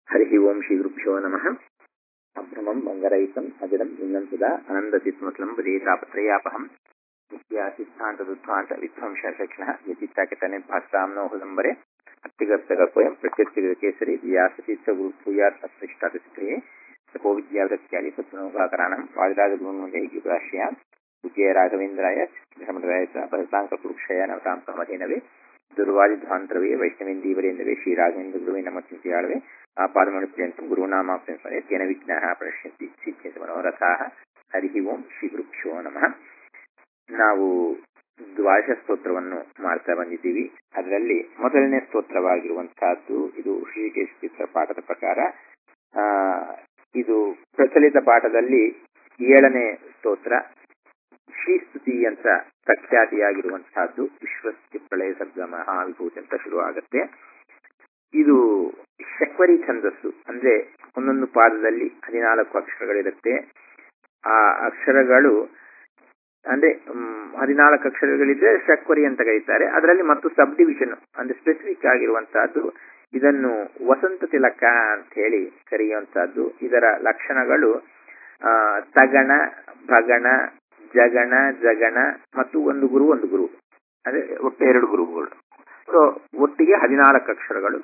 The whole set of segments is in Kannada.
हरिः ओं श्रीगुरुभ्यो नमः अभ्रमं मङ्गरहितम् अजडम् इन्नं सदा आनन्दचित्मतलं पदेतापत्रयापहम् नित्यासिद्धान्तदुद्ध्वान्त विध्वंसलक्षणः व्यचित्ताकतने भास्ताम्नो हृदम्बरे अत्तिगर्तकपोयं प्रत्यर्थिगकेसरि व्यासतीर्थगुरुभूयात् अस्पृष्टातिष्क्रिये तपोविद्यावृत्त्यादि सत्त्वनौकाकराणं वादिराजगुरुमुदयगिभाष्यात् पूज्य राघवेन्द्राय धर्मराय च भरताङ्कपुरुक्षय नवतां समधेनवे ದುರ್ವಾದಿಧ್ವಾಂತರವೇ ವೈಷ್ಣವೇಂದೀವರೇಂದವೇ ಶ್ರೀರಾಘವೇಂದ್ರ ಗುರುವೇ ನಮ್ಮ ಚಿಂತೆಯಾಳವೆ ಆ ಪಾದಮಣಿಪ್ರಿಯಂತು ಗುರುನಾಮಾಪ್ತಿಂ ಸ್ಮರೆ ತೇನ ವಿಘ್ನಾಃ ಪ್ರಣಶ್ಯಂತಿ ಸಿದ್ಧ್ಯಂತ ಮನೋರಥಾಃ ಹರಿ ಓಂ ಶ್ರೀ ಗುರುಭ್ಯೋ ನಮಃ ನಾವು ದ್ವಾದಶ ಸ್ತೋತ್ರವನ್ನು ಮಾಡ್ತಾ ಬಂದಿದ್ದೀವಿ ಅದರಲ್ಲಿ ಮೊದಲನೇ ಸ್ತೋತ್ರವಾಗಿರುವಂತಹದ್ದು ಇದು ಶ್ರೀಕೇಶ್ ಚಿತ್ರ ಪಾಠದ ಪ್ರಕಾರ ಆ ಇದು ಪ್ರಚಲಿತ ಪಾಠದಲ್ಲಿ ಏಳನೇ ಸ್ತೋತ್ರ ಶ್ರೀಸ್ತುತಿ ಅಂತ ಪ್ರಖ್ಯಾತಿಯಾಗಿರುವಂತಹದ್ದು ವಿಶ್ವಸ್ತಿ ಪ್ರಳಯ ಸರ್ಗ ಮಹಾವಿಭೂತಿ ಅಂತ ಶುರು ಆಗುತ್ತೆ ಇದು ಶಕ್ವರಿ ಛಂದಸ್ಸು ಅಂದ್ರೆ ಒಂದೊಂದು ಪಾದದಲ್ಲಿ ಹದಿನಾಲ್ಕು ಅಕ್ಷರಗಳಿರುತ್ತೆ ಆ ಅಕ್ಷರಗಳು ಅಂದ್ರೆ ಹದಿನಾಲ್ಕು ಅಕ್ಷರಗಳಿದ್ರೆ ಶಕ್ವರಿ ಅಂತ ಕರೀತಾರೆ ಅದರಲ್ಲಿ ಮತ್ತು ಸಬ್ ಡಿವಿಷನ್ ಅಂದ್ರೆ ಸ್ಪೆಸಿಫಿಕ್ ಆಗಿರುವಂತಹದ್ದು ಇದನ್ನು ವಸಂತ ತಿಲಕ ಅಂತ ಹೇಳಿ ಕರೆಯುವಂತಹದ್ದು ಇದರ ಲಕ್ಷಣಗಳು ಆ ತಗಣ ಭಗಣ ಜಗಣ ಜಗಣ ಮತ್ತು ಒಂದು ಗುರು ಒಂದು ಗುರು ಅಂದ್ರೆ ಒಟ್ಟು ಎರಡು ಗುರುಗಳು ಸೊ ಒಟ್ಟಿಗೆ ಹದಿನಾಲ್ಕು ಅಕ್ಷರಗಳು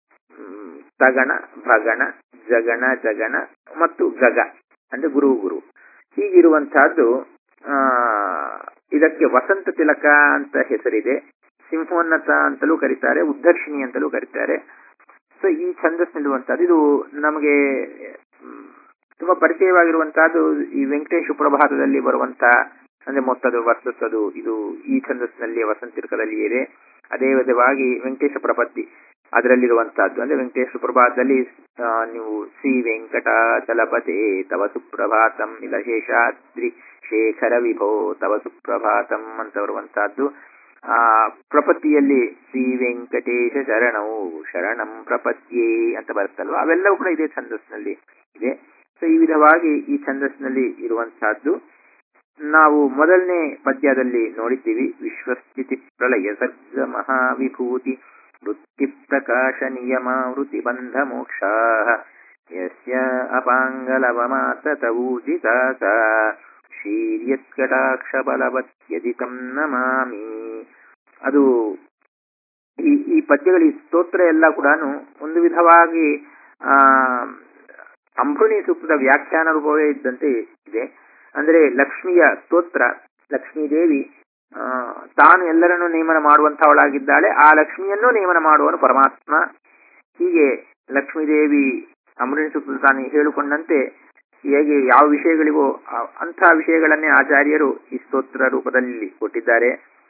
ತಗಣ ಭಗಣ ಜಗಣ ಜಗಣ ಮತ್ತು ಗಗ ಅಂದ್ರೆ ಗುರು ಗುರು ಹೀಗಿರುವಂತಹದ್ದು ಆ ಇದಕ್ಕೆ ವಸಂತ ತಿಲಕ ಅಂತ ಹೆಸರಿದೆ ಸಿಂಹೋನ್ನತ ಅಂತಲೂ ಕರೀತಾರೆ ಉದ್ದಕ್ಷಿಣಿ ಅಂತಲೂ ಕರೀತಾರೆ ಸೊ ಈ ಛಂದಸ್ಸಿರುವಂತಹದ್ದು ಇದು ನಮಗೆ ತುಂಬಾ ಪರಿಚಯವಾಗಿರುವಂತಹದ್ದು ಈ ವೆಂಕಟೇಶ್ ಸುಪ್ರಭಾತದಲ್ಲಿ ಬರುವಂತ ಅಂದ್ರೆ ಮೊತ್ತದು ವರ್ತದ್ದು ಇದು ಈ ಛಂದಸ್ಸಿನಲ್ಲಿ ವಸಂತಿರ್ಕದಲ್ಲಿ ಇದೆ ಅದೇ ವಿಧವಾಗಿ ವೆಂಕಟೇಶ ಪ್ರಪತ್ತಿ ಅದರಲ್ಲಿರುವಂತಹದ್ದು ಅಂದ್ರೆ ವೆಂಕಟೇಶ ಸುಪ್ರಭಾತದಲ್ಲಿ ನೀವು ಶ್ರೀ ವೆಂಕಟ ಚಲಪತೆ ತವ ಸುಪ್ರಭಾತಂ ಇಲಶೇಷಾದ್ರಿ ಶೇಖರ ವಿಭೋ ತವ ಸುಪ್ರಭಾತಂ ಅಂತ ಬರುವಂತಹದ್ದು ಆ ಪ್ರಪತ್ತಿಯಲ್ಲಿ ಶ್ರೀ ವೆಂಕಟೇಶ ಶರಣವು ಶರಣಂ ಪ್ರಪತ್ಯೇ ಅಂತ ಬರುತ್ತಲ್ವ ಅವೆಲ್ಲವೂ ಕೂಡ ಇದೇ ಛಂದಸ್ಸಿನಲ್ಲಿ ಇದೆ ಸೊ ಈ ವಿಧವಾಗಿ ಈ ಛಂದಸ್ಸಿನಲ್ಲಿ ಇರುವಂತಹದ್ದು ನಾವು ಮೊದಲನೇ ಪದ್ಯದಲ್ಲಿ ನೋಡಿದ್ದೀವಿ ವಿಶ್ವಸ್ಥಿತಿ ಪ್ರಳಯ ಸರ್ಗ ಮಹಾವಿಭೂತಿ ವೃತ್ತಿ ಪ್ರಕಾಶ ನಿಯಮ ವೃತ್ತಿ ಬಂಧ ಮೋಕ್ಷ ಯಸ್ಯ ಅಪಾಂಗಲವಮಾತೂಜಿತ ಶೀರ್ಯತ್ಕಟಾಕ್ಷ ಬಲವತ್ಯಧಿಕಂ ನಮಾಮಿ ಅದು ಈ ಈ ಪದ್ಯಗಳ ಈ ಸ್ತೋತ್ರ ಎಲ್ಲ ಕೂಡ ಒಂದು ವಿಧವಾಗಿ ಆ ಅಂಬುಣಿ ಸೂಕ್ತದ ವ್ಯಾಖ್ಯಾನ ರೂಪವೇ ಇದ್ದಂತೆ ಇದೆ ಅಂದ್ರೆ ಲಕ್ಷ್ಮಿಯ ಸ್ತೋತ್ರ ಲಕ್ಷ್ಮೀದೇವಿ ತಾನು ಎಲ್ಲರನ್ನು ನೇಮನ ಮಾಡುವಂತಹವಳಾಗಿದ್ದಾಳೆ ಆ ಲಕ್ಷ್ಮಿಯನ್ನು ನೇಮನ ಮಾಡುವನು ಪರಮಾತ್ಮ ಹೀಗೆ ಲಕ್ಷ್ಮೀದೇವಿ ಅಮೃಣಿ ಸೂಕ್ತ ತಾನು ಹೇಳಿಕೊಂಡಂತೆ ಹೇಗೆ ಯಾವ ವಿಷಯಗಳಿಗೋ ಅಂತಹ ವಿಷಯಗಳನ್ನೇ ಆಚಾರ್ಯರು ಈ ಸ್ತೋತ್ರ ರೂಪದಲ್ಲಿ ಕೊಟ್ಟಿದ್ದಾರೆ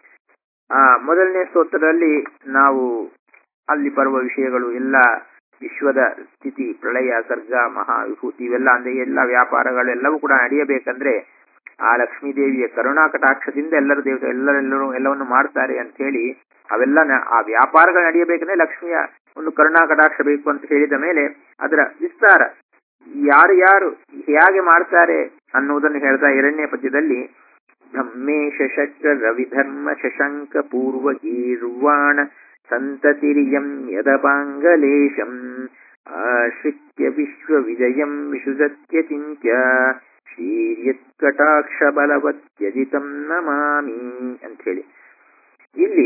ಆ ಮೊದಲನೇ ಸ್ತೋತ್ರದಲ್ಲಿ ನಾವು ಅಲ್ಲಿ ಬರುವ ವಿಷಯಗಳು ಎಲ್ಲ ವಿಶ್ವದ ಸ್ಥಿತಿ ಪ್ರಳಯ ಸರ್ಗ ಮಹಾವಿಭೂತಿ ಇವೆಲ್ಲ ಅಂದ್ರೆ ಎಲ್ಲ ವ್ಯಾಪಾರಗಳೆಲ್ಲವೂ ಕೂಡ ನಡೆಯಬೇಕಂದ್ರೆ ಆ ಲಕ್ಷ್ಮೀದೇವಿಯ ಕರುಣಾ ಕಟಾಕ್ಷದಿಂದ ಎಲ್ಲರೂ ದೇವತೆ ಎಲ್ಲರೆಲ್ಲರೂ ಎಲ್ಲವನ್ನು ಮಾಡ್ತಾರೆ ಅಂತ ಹೇಳಿ ಅವೆಲ್ಲ ಆ ವ್ಯಾಪಾರಗಳು ನಡೆಯಬೇಕಂದ್ರೆ ಲಕ್ಷ್ಮಿಯ ಒಂದು ಕರುಣಾ ಕಟಾಕ್ಷ ಬೇಕು ಅಂತ ಹೇಳಿದ ಮೇಲೆ ಅದರ ವಿಸ್ತಾರ ಯಾರು ಯಾರು ಹೇಗೆ ಮಾಡ್ತಾರೆ ಅನ್ನುವುದನ್ನು ಹೇಳ್ತಾ ಎರಡನೇ ಪದ್ಯದಲ್ಲಿ ಬ್ರಹ್ಮೇಶ ಶಕ್ರ ರವಿಧರ್ಮ ಶಶಂಕ ಪೂರ್ವ ಗೀರ್ವಾಣ ಸಂತತಿರಿಯಂ ಯದಪಾಂಗಲೇಶಂ ಆಶ್ರಿತ್ಯ ವಿಶ್ವ ವಿಜಯಂ ವಿಶುಸತ್ಯ ಚಿಂತ್ಯ ಶೀರ್ಯತ್ಕಟಾಕ್ಷ ಬಲವತ್ಯಜಿತಂ ನಮಾಮಿ ಅಂತ ಹೇಳಿ ಇಲ್ಲಿ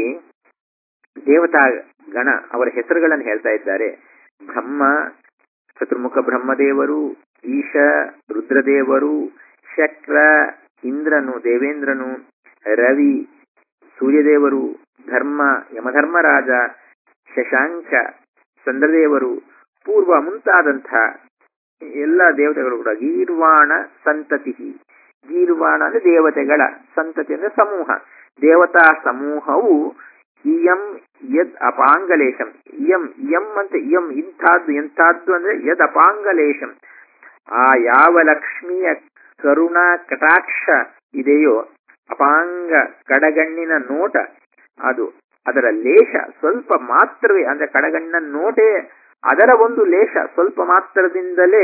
ದೇವತಾ ಗಣ ಅವರ ಹೆಸರುಗಳನ್ನು ಹೇಳ್ತಾ ಇದ್ದಾರೆ ಬ್ರಹ್ಮ ಚತುರ್ಮುಖ ಬ್ರಹ್ಮದೇವರು ಈಶ ರುದ್ರದೇವರು ಶಕ್ರ ಇಂದ್ರನು ದೇವೇಂದ್ರನು ರವಿ ಸೂರ್ಯದೇವರು ಧರ್ಮ ಯಮಧರ್ಮರಾಜ ಶಶಾಂಕ ಚಂದ್ರದೇವರು ಪೂರ್ವ ಮುಂತಾದಂಥ ಎಲ್ಲ ದೇವತೆಗಳು ಕೂಡ ಗೀರ್ವಾಣ ಸಂತತಿ ಗೀರ್ವಾಣ ಅಂದ್ರೆ ದೇವತೆಗಳ ಸಂತತಿ ಅಂದ್ರೆ ಸಮೂಹ ದೇವತಾ ಸಮೂಹವು ಇಯಂ ಯದ್ ಅಪಾಂಗಲೇಶಂ ಇಯಂ ಇಯಂ ಅಂತ ಇಯಂ ಇಂಥದ್ದು ಎಂಥದ್ದು ಅಂದ್ರೆ ಯದ್ ಅಪಾಂಗಲೇಶಂ ಆ ಯಾವ ಲಕ್ಷ್ಮಿಯ ಕರುಣಾ ಕಟಾಕ್ಷ ಇದೆಯೋ ಅಪಾಂಗ ಕಡಗಣ್ಣಿನ ನೋಟ ಅದು ಅದರ ಲೇಷ ಸ್ವಲ್ಪ ಮಾತ್ರವೇ ಅಂದ್ರೆ ಕಡಗಣ್ಣಿನ ನೋಟೇ ಅದರ ಒಂದು ಲೇಷ ಸ್ವಲ್ಪ ಮಾತ್ರದಿಂದಲೇ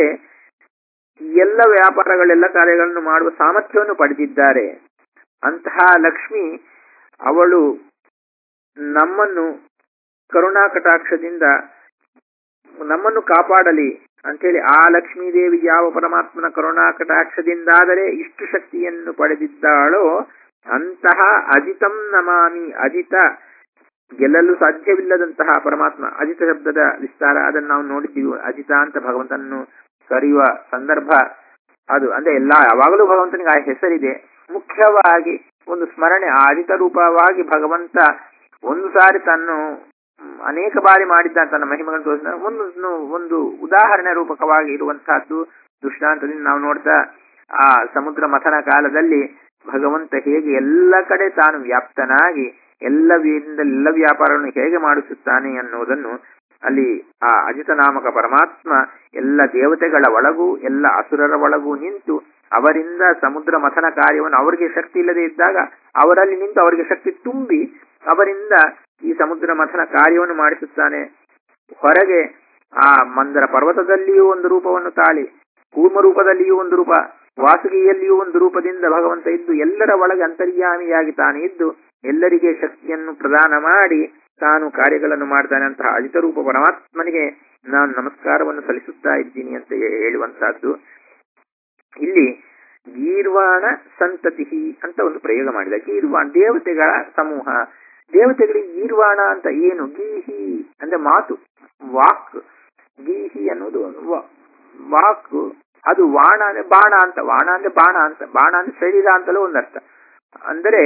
ಎಲ್ಲ ವ್ಯಾಪಾರಗಳೆಲ್ಲ ಕಾರ್ಯಗಳನ್ನು ಮಾಡುವ ಸಾಮರ್ಥ್ಯವನ್ನು ಪಡೆದಿದ್ದಾರೆ ಅಂತಹ ಲಕ್ಷ್ಮಿ ಅವಳು ನಮ್ಮನ್ನು ಕರುಣಾ ಕಟಾಕ್ಷದಿಂದ ನಮ್ಮನ್ನು ಕಾಪಾಡಲಿ ಅಂತೇಳಿ ಆ ಲಕ್ಷ್ಮೀದೇವಿ ಯಾವ ಪರಮಾತ್ಮನ ಕರುಣಾ ಕಟಾಕ್ಷದಿಂದಾದರೆ ಇಷ್ಟು ಶಕ್ತಿಯನ್ನು ಪಡೆದಿದ್ದಾಳೋ ಅಂತಹ ಅಜಿತಂ ನಮಾಮಿ ಅಜಿತ ಗೆಲ್ಲಲು ಸಾಧ್ಯವಿಲ್ಲದಂತಹ ಪರಮಾತ್ಮ ಅಜಿತ ಶಬ್ದದ ವಿಸ್ತಾರ ಅದನ್ನು ನಾವು ನೋಡಿದ್ದೀವಿ ಅಜಿತ ಅಂತ ಭಗವಂತನನ್ನು ಕರೆಯುವ ಸಂದರ್ಭ ಅದು ಅಂದ್ರೆ ಎಲ್ಲಾ ಯಾವಾಗಲೂ ಭಗವಂತನಿಗೆ ಆ ಹೆಸರಿದೆ ಮುಖ್ಯವಾಗಿ ಒಂದು ಸ್ಮರಣೆ ಆ ಅಜಿತ ರೂಪವಾಗಿ ಭಗವಂತ ಒಂದು ಸಾರಿ ತನ್ನು ಅನೇಕ ಬಾರಿ ಮಾಡಿದ್ದ ತನ್ನ ಮಹಿಮೆಗಳನ್ನು ತೋರಿಸಿದ ಒಂದು ಒಂದು ಉದಾಹರಣೆ ರೂಪಕವಾಗಿ ಇರುವಂತಹದ್ದು ದೃಷ್ಟಾಂತದಿಂದ ನಾವು ನೋಡ್ತಾ ಆ ಸಮುದ್ರ ಮಥನ ಕಾಲದಲ್ಲಿ ಭಗವಂತ ಹೇಗೆ ಎಲ್ಲ ಕಡೆ ತಾನು ವ್ಯಾಪ್ತನಾಗಿ ಎಲ್ಲ ಎಲ್ಲ ವ್ಯಾಪಾರವನ್ನು ಹೇಗೆ ಮಾಡಿಸುತ್ತಾನೆ ಅನ್ನುವುದನ್ನು ಅಲ್ಲಿ ಆ ಅಜಿತ ನಾಮಕ ಪರಮಾತ್ಮ ಎಲ್ಲ ದೇವತೆಗಳ ಒಳಗೂ ಎಲ್ಲ ಅಸುರರ ಒಳಗೂ ನಿಂತು ಅವರಿಂದ ಸಮುದ್ರ ಮಥನ ಕಾರ್ಯವನ್ನು ಅವರಿಗೆ ಶಕ್ತಿ ಇಲ್ಲದೆ ಇದ್ದಾಗ ಅವರಲ್ಲಿ ನಿಂತು ಅವರಿಗೆ ಶಕ್ತಿ ತುಂಬಿ ಅವರಿಂದ ಈ ಸಮುದ್ರ ಮಥನ ಕಾರ್ಯವನ್ನು ಮಾಡಿಸುತ್ತಾನೆ ಹೊರಗೆ ಆ ಮಂದರ ಪರ್ವತದಲ್ಲಿಯೂ ಒಂದು ರೂಪವನ್ನು ತಾಳಿ ಕೂರ್ಮ ರೂಪದಲ್ಲಿಯೂ ಒಂದು ರೂಪ ವಾಸುಗಿಯಲ್ಲಿಯೂ ಒಂದು ರೂಪದಿಂದ ಭಗವಂತ ಇದ್ದು ಎಲ್ಲರ ಒಳಗೆ ಅಂತರ್ಯಾಮಿಯಾಗಿ ತಾನು ಇದ್ದು ಎಲ್ಲರಿಗೆ ಶಕ್ತಿಯನ್ನು ಪ್ರದಾನ ಮಾಡಿ ತಾನು ಕಾರ್ಯಗಳನ್ನು ಮಾಡ್ತಾನೆ ಅಂತಹ ಅಜಿತ ರೂಪ ಪರಮಾತ್ಮನಿಗೆ ನಾನು ನಮಸ್ಕಾರವನ್ನು ಸಲ್ಲಿಸುತ್ತಾ ಇದ್ದೀನಿ ಅಂತ ಹೇಳುವಂತಹದ್ದು ಇಲ್ಲಿ ಗೀರ್ವಾಣ ಸಂತತಿ ಅಂತ ಒಂದು ಪ್ರಯೋಗ ಮಾಡಿದ ಗೀರ್ವಾಣ ದೇವತೆಗಳ ಸಮೂಹ ದೇವತೆಗಳಿಗೆ ಗೀರ್ವಾಣ ಅಂತ ಏನು ಗೀಹಿ ಅಂದ್ರೆ ಮಾತು ವಾಕ್ ಗೀಹಿ ಅನ್ನೋದು ವಾಕ್ ಅದು ವಾಣ ಅಂದ್ರೆ ಬಾಣ ಅಂತ ವಾಣ ಅಂದ್ರೆ ಬಾಣ ಅಂತ ಬಾಣ ಅಂದ್ರೆ ಶರೀರ ಅಂತಲೂ ಒಂದರ್ಥ ಅಂದರೆ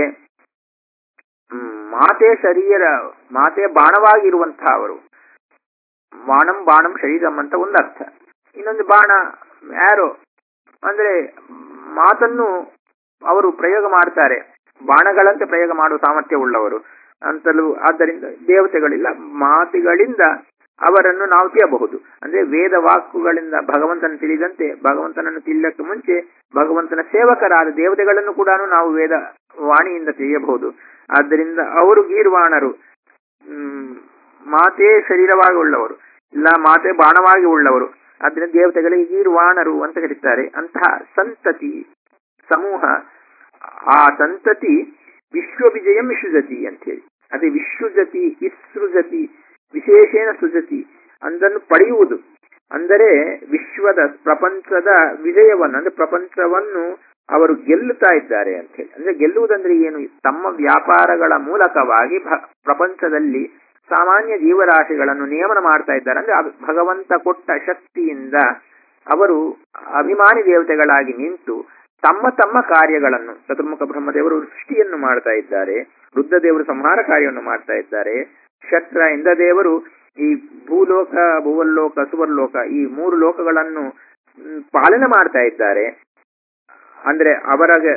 ಮಾತೆ ಶರೀರ ಮಾತೆ ಬಾಣವಾಗಿರುವಂತಹ ಅವರು ವಾಣಂ ಬಾಣಂ ಶರೀರಂ ಅಂತ ಒಂದರ್ಥ ಇನ್ನೊಂದು ಬಾಣ ಯಾರೋ ಅಂದ್ರೆ ಮಾತನ್ನು ಅವರು ಪ್ರಯೋಗ ಮಾಡ್ತಾರೆ ಬಾಣಗಳಂತೆ ಪ್ರಯೋಗ ಮಾಡುವ ಸಾಮರ್ಥ್ಯ ಉಳ್ಳವರು ಅಂತಲೂ ಆದ್ದರಿಂದ ದೇವತೆಗಳಿಲ್ಲ ಮಾತುಗಳಿಂದ ಅವರನ್ನು ನಾವು ತಿಳಿಯಬಹುದು ಅಂದ್ರೆ ವೇದ ವಾಕುಗಳಿಂದ ಭಗವಂತನ ತಿಳಿದಂತೆ ಭಗವಂತನನ್ನು ತಿಳಿಯಕ್ಕೆ ಮುಂಚೆ ಭಗವಂತನ ಸೇವಕರಾದ ದೇವತೆಗಳನ್ನು ಕೂಡ ನಾವು ವೇದ ವಾಣಿಯಿಂದ ತಿಳಿಯಬಹುದು ಆದ್ದರಿಂದ ಅವರು ಗೀರ್ವಾಣರು ಹ್ಮ್ ಮಾತೇ ಶರೀರವಾಗಿ ಉಳ್ಳವರು ಇಲ್ಲ ಮಾತೆ ಬಾಣವಾಗಿ ಉಳ್ಳವರು ಆದ್ದರಿಂದ ದೇವತೆಗಳಿಗೆ ಗೀರ್ವಾಣರು ಅಂತ ಕರೀತಾರೆ ಅಂತಹ ಸಂತತಿ ಸಮೂಹ ಆ ಸಂತತಿ ವಿಶ್ವವಿಜಯಂ ವಿಶ್ವಜತಿ ಅಂತ ಹೇಳಿ ಅದೇ ವಿಶ್ವಜತಿ ವಿಸೃಜತಿ ವಿಶೇಷೇಣ ಸುಜತಿ ಅದನ್ನು ಪಡೆಯುವುದು ಅಂದರೆ ವಿಶ್ವದ ಪ್ರಪಂಚದ ವಿಜಯವನ್ನು ಅಂದ್ರೆ ಪ್ರಪಂಚವನ್ನು ಅವರು ಗೆಲ್ಲುತ್ತಾ ಇದ್ದಾರೆ ಅಂತ ಹೇಳಿ ಅಂದ್ರೆ ಗೆಲ್ಲುವುದಂದ್ರೆ ಏನು ತಮ್ಮ ವ್ಯಾಪಾರಗಳ ಮೂಲಕವಾಗಿ ಪ್ರಪಂಚದಲ್ಲಿ ಸಾಮಾನ್ಯ ಜೀವರಾಶಿಗಳನ್ನು ನಿಯಮನ ಮಾಡ್ತಾ ಇದ್ದಾರೆ ಅಂದ್ರೆ ಭಗವಂತ ಕೊಟ್ಟ ಶಕ್ತಿಯಿಂದ ಅವರು ಅಭಿಮಾನಿ ದೇವತೆಗಳಾಗಿ ನಿಂತು ತಮ್ಮ ತಮ್ಮ ಕಾರ್ಯಗಳನ್ನು ಚತುರ್ಮುಖ ಬ್ರಹ್ಮದೇವರು ಸೃಷ್ಟಿಯನ್ನು ಮಾಡ್ತಾ ಇದ್ದಾರೆ ರುದ್ರದೇವರು ಸಂಹಾರ ಕಾರ್ಯವನ್ನು ಮಾಡ್ತಾ ಇದ್ದಾರೆ ಶಕ್ರ ಇಂದ್ರದೇವರು ಈ ಭೂಲೋಕ ಭುವಲ್ಲೋಕ ಸುವರ್ಲೋಕ ಈ ಮೂರು ಲೋಕಗಳನ್ನು ಪಾಲನೆ ಮಾಡ್ತಾ ಇದ್ದಾರೆ ಅಂದ್ರೆ ಅವರಿಗೆ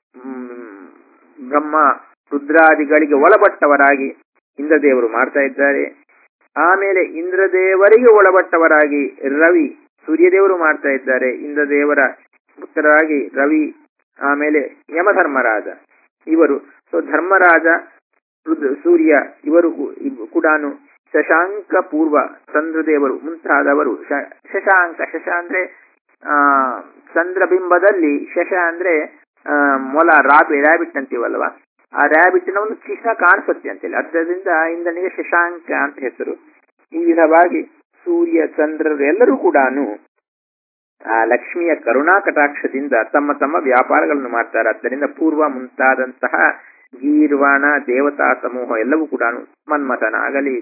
ಬ್ರಹ್ಮ ರುದ್ರಾದಿಗಳಿಗೆ ಒಳಪಟ್ಟವರಾಗಿ ಇಂದ್ರದೇವರು ಮಾಡ್ತಾ ಇದ್ದಾರೆ ಆಮೇಲೆ ಇಂದ್ರದೇವರಿಗೆ ಒಳಪಟ್ಟವರಾಗಿ ರವಿ ಸೂರ್ಯದೇವರು ಮಾಡ್ತಾ ಇದ್ದಾರೆ ಇಂದ್ರದೇವರ ಪುತ್ರರಾಗಿ ರವಿ ಆಮೇಲೆ ಯಮಧರ್ಮರಾಜ ಇವರು ಸೊ ಧರ್ಮರಾಜ ಸೂರ್ಯ ಇವರು ಕೂಡ ಶಶಾಂಕ ಪೂರ್ವ ಚಂದ್ರದೇವರು ಮುಂತಾದವರು ಶಶಾಂಕ ಶಶ ಅಂದ್ರೆ ಆ ಚಂದ್ರಬಿಂಬದಲ್ಲಿ ಶಶ ಅಂದ್ರೆ ಮೊಲ ರಾಬಿ ರ್ಯಾಬಿಟ್ ಅಂತೀವಲ್ವಾ ಆ ರ್ಯಾಬಿಟ್ನ ಒಂದು ಚಿಹ್ನ ಕಾಣಿಸುತ್ತೆ ಅಂತೇಳಿ ಅದರಿಂದ ಇಂದ್ರನಿಗೆ ಶಶಾಂಕ ಅಂತ ಹೆಸರು ಈ ವಿಧವಾಗಿ ಸೂರ್ಯ ಚಂದ್ರರು ಎಲ್ಲರೂ ಕೂಡ ಆ ಲಕ್ಷ್ಮಿಯ ಕರುಣಾ ಕಟಾಕ್ಷದಿಂದ ತಮ್ಮ ತಮ್ಮ ವ್ಯಾಪಾರಗಳನ್ನು ಮಾಡ್ತಾರೆ ಆದ್ದರಿಂದ ಪೂರ್ವ ಮುಂತಾದಂತಹ ಗೀರ್ವಾಣ ದೇವತಾ ಸಮೂಹ ಎಲ್ಲವೂ ಕೂಡ ಮನ್ಮಥನಾಗಲಿ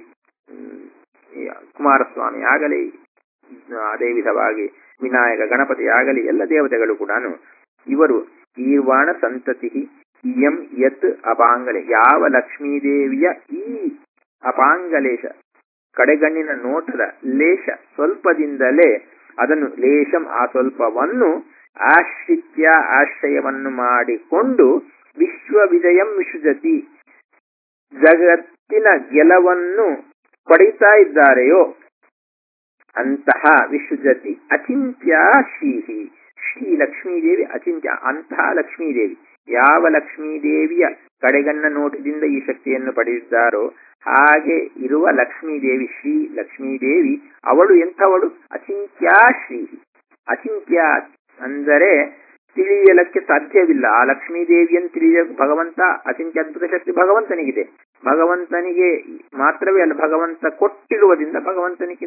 ಕುಮಾರಸ್ವಾಮಿ ಆಗಲಿ ಅದೇ ವಿಧವಾಗಿ ವಿನಾಯಕ ಗಣಪತಿ ಆಗಲಿ ಎಲ್ಲ ದೇವತೆಗಳು ಕೂಡ ಇವರು ಗೀರ್ವಾಣ ಸಂತತಿ ಇಯಂ ಯತ್ ಅಪಾಂಗಲೆ ಯಾವ ಲಕ್ಷ್ಮೀದೇವಿಯ ಈ ಅಪಾಂಗಲೇಶ ಕಡೆಗಣ್ಣಿನ ನೋಟದ ಲೇಷ ಸ್ವಲ್ಪದಿಂದಲೇ ಅದನ್ನು ಲೇಷಂ ಆ ಸ್ವಲ್ಪವನ್ನು ಆಶ್ರಿತ್ಯ ಆಶ್ರಯವನ್ನು ಮಾಡಿಕೊಂಡು ವಿಶ್ವ ವಿಜಯಂ ವಿಶ್ವಜತಿ ಜಗತ್ತಿನ ಗೆಲವನ್ನು ಪಡೀತಾ ಇದ್ದಾರೆಯೋ ಅಂತಹ ವಿಶ್ವಜತಿ ಅಚಿಂತ್ಯ ಶ್ರೀಹಿ ಶ್ರೀ ಲಕ್ಷ್ಮೀದೇವಿ ಅಚಿಂತ್ಯ ಅಂತಹ ಲಕ್ಷ್ಮೀದೇವಿ ಯಾವ ಲಕ್ಷ್ಮೀದೇವಿಯ ಕಡೆಗಣ್ಣ ನೋಟದಿಂದ ಈ ಶಕ್ತಿಯನ್ನು ಪಡೆದಿದ್ದಾರೋ ಹಾಗೆ ಇರುವ ಲಕ್ಷ್ಮೀದೇವಿ ಶ್ರೀ ಲಕ್ಷ್ಮೀದೇವಿ ಅವಳು ಎಂಥವಳು ಅಚಿಂತ್ಯ ಶ್ರೀ ಅಚಿಂತ್ಯ ಅಂದರೆ ತಿಳಿಯಲಕ್ಕೆ ಸಾಧ್ಯವಿಲ್ಲ ಆ ಲಕ್ಷ್ಮೀದೇವಿಯನ್ನು ತಿಳಿಯ ಭಗವಂತ ಅಚಿಂತ್ಯ ಅದ್ಭುತ ಶಕ್ತಿ ಭಗವಂತನಿಗಿದೆ ಭಗವಂತನಿಗೆ ಮಾತ್ರವೇ ಅಲ್ಲ ಭಗವಂತ ಕೊಟ್ಟಿರುವುದರಿಂದ ಭಗವಂತನಿಗೆ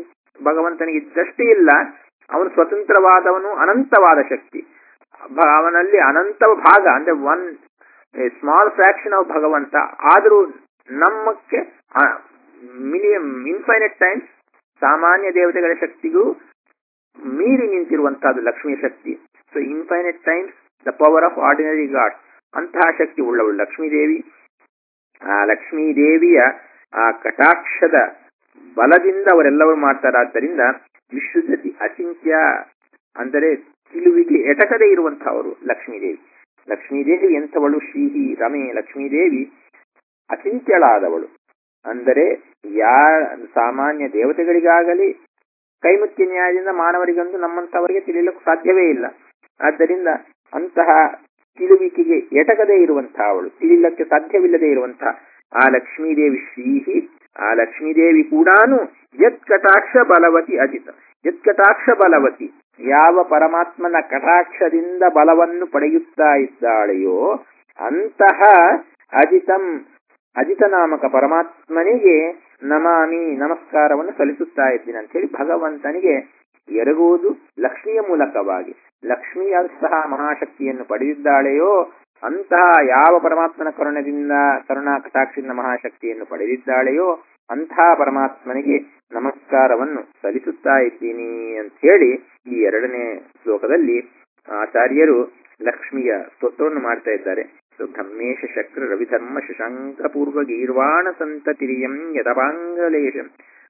ಭಗವಂತನಿಗೆ ಇದ್ದಷ್ಟೇ ಇಲ್ಲ ಅವನು ಸ್ವತಂತ್ರವಾದವನು ಅನಂತವಾದ ಶಕ್ತಿ ಭ- ಅವನಲ್ಲಿ ಅನಂತ ಭಾಗ ಅಂದ್ರೆ ಒನ್ ಸ್ಮಾಲ್ ಫ್ರಾಕ್ಷನ್ ಆಫ್ ಭಗವಂತ ಆದರೂ ನಮ್ಮಕ್ಕೆ ಮಿಲಿಯಂ ಇನ್ಫೈನೈಟ್ ಟೈಮ್ಸ್ ಸಾಮಾನ್ಯ ದೇವತೆಗಳ ಶಕ್ತಿಗೂ ಮೀರಿ ನಿಂತಿರುವಂತಹದ್ದು ಲಕ್ಷ್ಮಿಯ ಶಕ್ತಿ so infinite times the power of ordinary god ಅಂತಹ ಶಕ್ತಿ ಉಳ್ಳವಳು ಲಕ್ಷ್ಮೀದೇವಿ ಆ ಲಕ್ಷ್ಮೀದೇವಿಯ ಆ ಕಟಾಕ್ಷದ ಬಲದಿಂದ ಅವರೆಲ್ಲವರು ಮಾಡ್ತಾರಾದ್ದರಿಂದ ವಿಶ್ವಜತಿ ಅಚಿಂತ್ಯ ಅಂದರೆ ತಿಳುವಿಗೆ ಎಟಕದೇ ಇರುವಂತಹವರು ಲಕ್ಷ್ಮೀದೇವಿ ಲಕ್ಷ್ಮೀದೇವಿ ಎಂಥವಳು ಶ್ರೀಹಿ ರಮೆ ಲಕ್ಷ್ಮೀದೇವಿ ಅಚಿಂತ್ಯಳಾದವಳು ಅಂದರೆ ಯಾ ಸಾಮಾನ್ಯ ದೇವತೆಗಳಿಗಾಗಲಿ ಕೈಮುಖ್ಯ ನ್ಯಾಯದಿಂದ ಮಾನವರಿಗಂತೂ ನಮ್ಮಂತವರಿಗೆ ತಿಳಿಯಲಿಕ್ಕೆ ಸಾಧ್ಯವೇ ಇಲ್ಲ ಆದ್ದರಿಂದ ಅಂತಹ ತಿಳುವಿಕೆಗೆ ಎಟಕದೇ ಇರುವಂತಹ ಅವಳು ತಿಳಿಲಕ್ಕೆ ಸಾಧ್ಯವಿಲ್ಲದೆ ಇರುವಂತಹ ಆ ಲಕ್ಷ್ಮೀದೇವಿ ಶ್ರೀಹಿ ಆ ಲಕ್ಷ್ಮೀದೇವಿ ಕೂಡಾನು ಯತ್ ಕಟಾಕ್ಷ ಬಲವತಿ ಅಜಿತ ಯತ್ ಕಟಾಕ್ಷ ಬಲವತಿ ಯಾವ ಪರಮಾತ್ಮನ ಕಟಾಕ್ಷದಿಂದ ಬಲವನ್ನು ಪಡೆಯುತ್ತಾ ಇದ್ದಾಳೆಯೋ ಅಂತಹ ಅಜಿತಂ ಅಜಿತ ನಾಮಕ ಪರಮಾತ್ಮನಿಗೆ ನಮಾಮಿ ನಮಸ್ಕಾರವನ್ನು ಸಲ್ಲಿಸುತ್ತಾ ಇದ್ದೀನಿ ಅಂತ ಹೇಳಿ ಭಗವಂತನಿಗೆ ಎರಗುವುದು ಲಕ್ಷ್ಮಿಯ ಮೂಲಕವಾಗಿ ಲಕ್ಷ್ಮಿಯ ಸಹ ಮಹಾಶಕ್ತಿಯನ್ನು ಪಡೆದಿದ್ದಾಳೆಯೋ ಅಂತಹ ಯಾವ ಪರಮಾತ್ಮನ ಕರುಣದಿಂದ ಕರುಣಾ ಕಟಾಕ್ಷಿಂದ ಮಹಾಶಕ್ತಿಯನ್ನು ಪಡೆದಿದ್ದಾಳೆಯೋ ಅಂತಹ ಪರಮಾತ್ಮನಿಗೆ ನಮಸ್ಕಾರವನ್ನು ಸಲ್ಲಿಸುತ್ತಾ ಇದ್ದೀನಿ ಅಂತ ಹೇಳಿ ಈ ಎರಡನೇ ಶ್ಲೋಕದಲ್ಲಿ ಆಚಾರ್ಯರು ಲಕ್ಷ್ಮಿಯ ಸ್ತೋತ್ರವನ್ನು ಮಾಡ್ತಾ ಇದ್ದಾರೆ ಸೊ ಬ್ರಹ್ಮೇಶ ಶಕ್ರ ರವಿಧರ್ಮ ಶಶಾಂಕ ಪೂರ್ವ ಗೀರ್ವಾಣ ಸಂತತಿರಿಯಂ ಯದಪಾಂಗಲೇಶಂ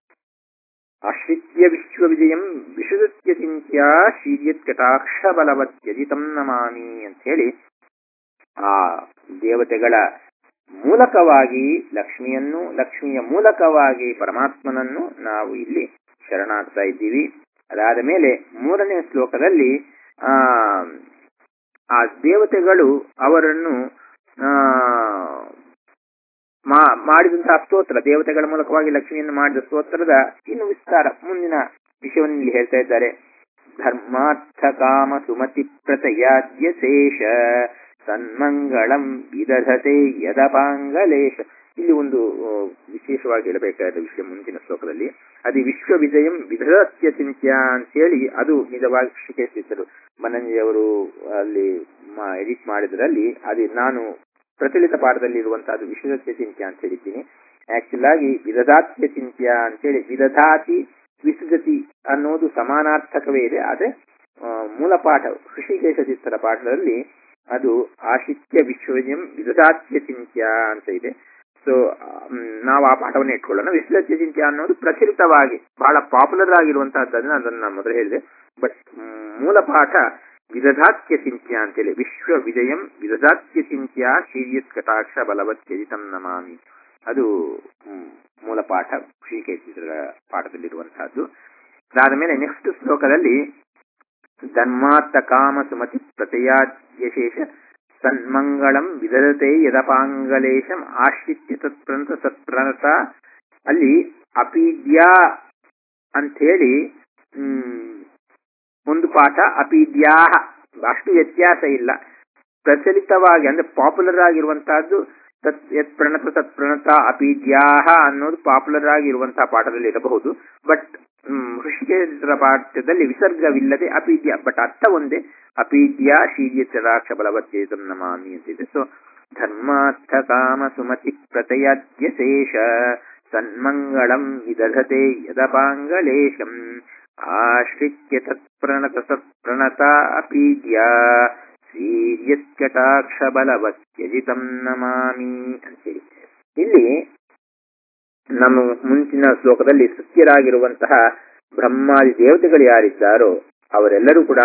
ಆಶ್ರಿತ್ಯ ವಿಶ್ವವಿಜಯಂ ವಿಶುದತ್ಯ ಚಿಂತ್ಯ ಶೀರ್ಯತ್ ಕಟಾಕ್ಷ ಬಲವತ್ಯಜಿತಂ ನಮಾಮಿ ಅಂತ ಹೇಳಿ ಆ ದೇವತೆಗಳ ಮೂಲಕವಾಗಿ ಲಕ್ಷ್ಮಿಯನ್ನು ಲಕ್ಷ್ಮಿಯ ಮೂಲಕವಾಗಿ ಪರಮಾತ್ಮನನ್ನು ನಾವು ಇಲ್ಲಿ ಶರಣಾಗ್ತಾ ಇದ್ದೀವಿ ಅದಾದ ಮೇಲೆ ಮೂರನೇ ಶ್ಲೋಕದಲ್ಲಿ ಆ ಆ ದೇವತೆಗಳು ಅವರನ್ನು ಆ ಮಾ- ಮಾಡಿದಂತಹ ಸ್ತೋತ್ರ ದೇವತೆಗಳ ಮೂಲಕವಾಗಿ ಲಕ್ಷ್ಮಿಯನ್ನು ಮಾಡಿದ ಸ್ತೋತ್ರದ ಇನ್ನು ವಿಸ್ತಾರ ಮುಂದಿನ ವಿಷಯವನ್ನು ಇಲ್ಲಿ ಹೇಳ್ತಾ ಇದ್ದಾರೆ ಧರ್ಮಾರ್ಥ ಕಾಮ ಸುಮತಿ ಪ್ರತಯಾದ್ಯ ಶೇಷ ಸನ್ಮಂಗಳಂ ವಿದಧತೆ ಯದಪಾಂಗಲೇಶ ಇಲ್ಲಿ ಒಂದು ಆ, ವಿಶೇಷವಾಗಿ ಹೇಳಬೇಕಾದ ವಿಷಯ ಮುಂದಿನ ಶ್ಲೋಕದಲ್ಲಿ ಅದು ವಿಶ್ವ ವಿಜಯಂ ವಿಧತ್ಯ ಚಿಂತ್ಯ ಅಂತೇಳಿ ಅದು ನಿಜವಾಗಿ ಶಿಖರಿಸಿದ್ದರು ಮನಂಜಿಯವರು ಅಲ್ಲಿ ಎಡಿಟ್ ಮಾಡಿದ್ರಲ್ಲಿ ಅದು ನಾನು ಪ್ರಚಲಿತ ಪಾಠದಲ್ಲಿ ಇರುವಂತಹದ್ದು ವಿಶ್ವದತ್ಯ ಚಿಂತ್ಯ ಅಂತ ಹೇಳಿದ್ದೀನಿ ಆಕ್ಚುಲ್ ಆಗಿ ವಿದಧಾತ್ಯ ಚಿಂತ್ಯ ಅಂತೇಳಿ ವಿದಧಾತಿ ವಿಸೃಜತಿ ಅನ್ನೋದು ಸಮಾನಾರ್ಥಕವೇ ಇದೆ ಆದ್ರೆ ಆ, ಮೂಲ ಪಾಠ ಋಷಿಕೇಶ ಚಿತ್ತರ ಪಾಠದಲ್ಲಿ ಅದು ಆಶಿತ್ಯ ವಿಶ್ವಜಂ ವಿದಧಾತ್ಯ ಚಿಂತ್ಯ ಅಂತ ಇದೆ ಸೊ ನಾವು ಆ ಪಾಠವನ್ನು ಇಟ್ಕೊಳ್ಳೋಣ ವಿಶ್ವದತ್ಯ ಚಿಂತ್ಯ ಅನ್ನೋದು ಪ್ರಚಲಿತವಾಗಿ ಬಹಳ ಪಾಪ್ಯುಲರ್ ಆಗಿರುವಂತಹದ್ದನ್ನ ಅದನ್ನು ನಾನು ಮೊದಲು ಹೇಳಿದೆ ಬಟ್ ಮೂಲ ಪಾಠ ವಿದಧಾತ್ಯ ಚಿಂತ್ಯ ಅಂತೇಳಿ ವಿಶ್ವ ವಿಜಯಂ ವಿದಧಾತ್ಯ ಚಿಂತ್ಯ ಶೀರ್ಯತ್ ಕಟಾಕ್ಷ ಬಲವತ್ಯಜಿತಂ ನಮಾಮಿ ಅದು ಹ್ಮ್, ಮೂಲ ಪಾಠ ಶ್ರೀಕೇಶಿತರ ಪಾಠದಲ್ಲಿರುವಂತಹದ್ದು ಅದಾದ ಮೇಲೆ ನೆಕ್ಸ್ಟ್ ಶ್ಲೋಕದಲ್ಲಿ ಧರ್ಮಾರ್ಥ ಕಾಮ ಸುಮತಿ ಪ್ರತಯಾದ್ಯಶೇಷ ಸನ್ಮಂಗಳಂ ವಿದಧತೆ ಯದಪಾಂಗಲೇಶಂ ಆಶ್ರಿತ್ಯ ತತ್ಪ್ರಂತ ಸತ್ಪ್ರಣತ ಅಲ್ಲಿ ಅಪೀಡ್ಯಾ ಅಂಥೇಳಿ ಹ್ಮ್ ಒಂದು ಪಾಠ ಅಪೀಡ್ಯಾ ಅಷ್ಟು ವ್ಯತ್ಯಾಸ ಇಲ್ಲ ಪ್ರಚಲಿತವಾಗಿ ಅಂದ್ರೆ ಪಾಪ್ಯುಲರ್ ಆಗಿರುವಂತಹದ್ದು ತತ್ ಯತ್ ಪ್ರಣತ ತತ್ ಪ್ರಣತ ಅಪೀಡ್ಯಾಹ ಅನ್ನೋದು ಪಾಪ್ಯುಲರ್ ಆಗಿರುವಂತಹ ಪಾಠದಲ್ಲಿ ಇರಬಹುದು ಬಟ್ ಋಷಿಕೇಶರ ಪಾಠದಲ್ಲಿ ವಿಸರ್ಗವಿಲ್ಲದೆ ಅಪೀಡ್ಯ ಬಟ್ ಅರ್ಥ ಒಂದೇ ಅಪೀಡ್ಯ ಶೀರ್ಯ ಚರಾಕ್ಷ ಬಲವತ್ಯೇತಂ ನಮಾಮಿ ಅಂತಿದೆ ಸೊ ಧರ್ಮಾರ್ಥ ಕಾಮ ಸುಮತಿ ಪ್ರತಯಾದ್ಯ ಶೇಷ ಸನ್ಮಂಗಳಂ ವಿದಧತೆ ಯದಪಾಂಗಲೇಶಂ ಆಶ್ರಿತ್ಯ ತತ್ಪ್ರಣತ ಸತ್ಪ್ರಣತ ಅಪೀಡ್ಯ ಶೀರ್ಯತ್ಕಟಾಕ್ಷ ಬಲವತ್ಯಜಿತಂ ನಮಾಮಿ ಅಂತೇಳಿ ಇಲ್ಲಿ ನಮ್ಮ ಮುಂಚಿನ ಶ್ಲೋಕದಲ್ಲಿ ಸತ್ಯರಾಗಿರುವಂತಹ ಬ್ರಹ್ಮಾದಿ ದೇವತೆಗಳು ಯಾರಿದ್ದಾರೋ ಅವರೆಲ್ಲರೂ ಕೂಡ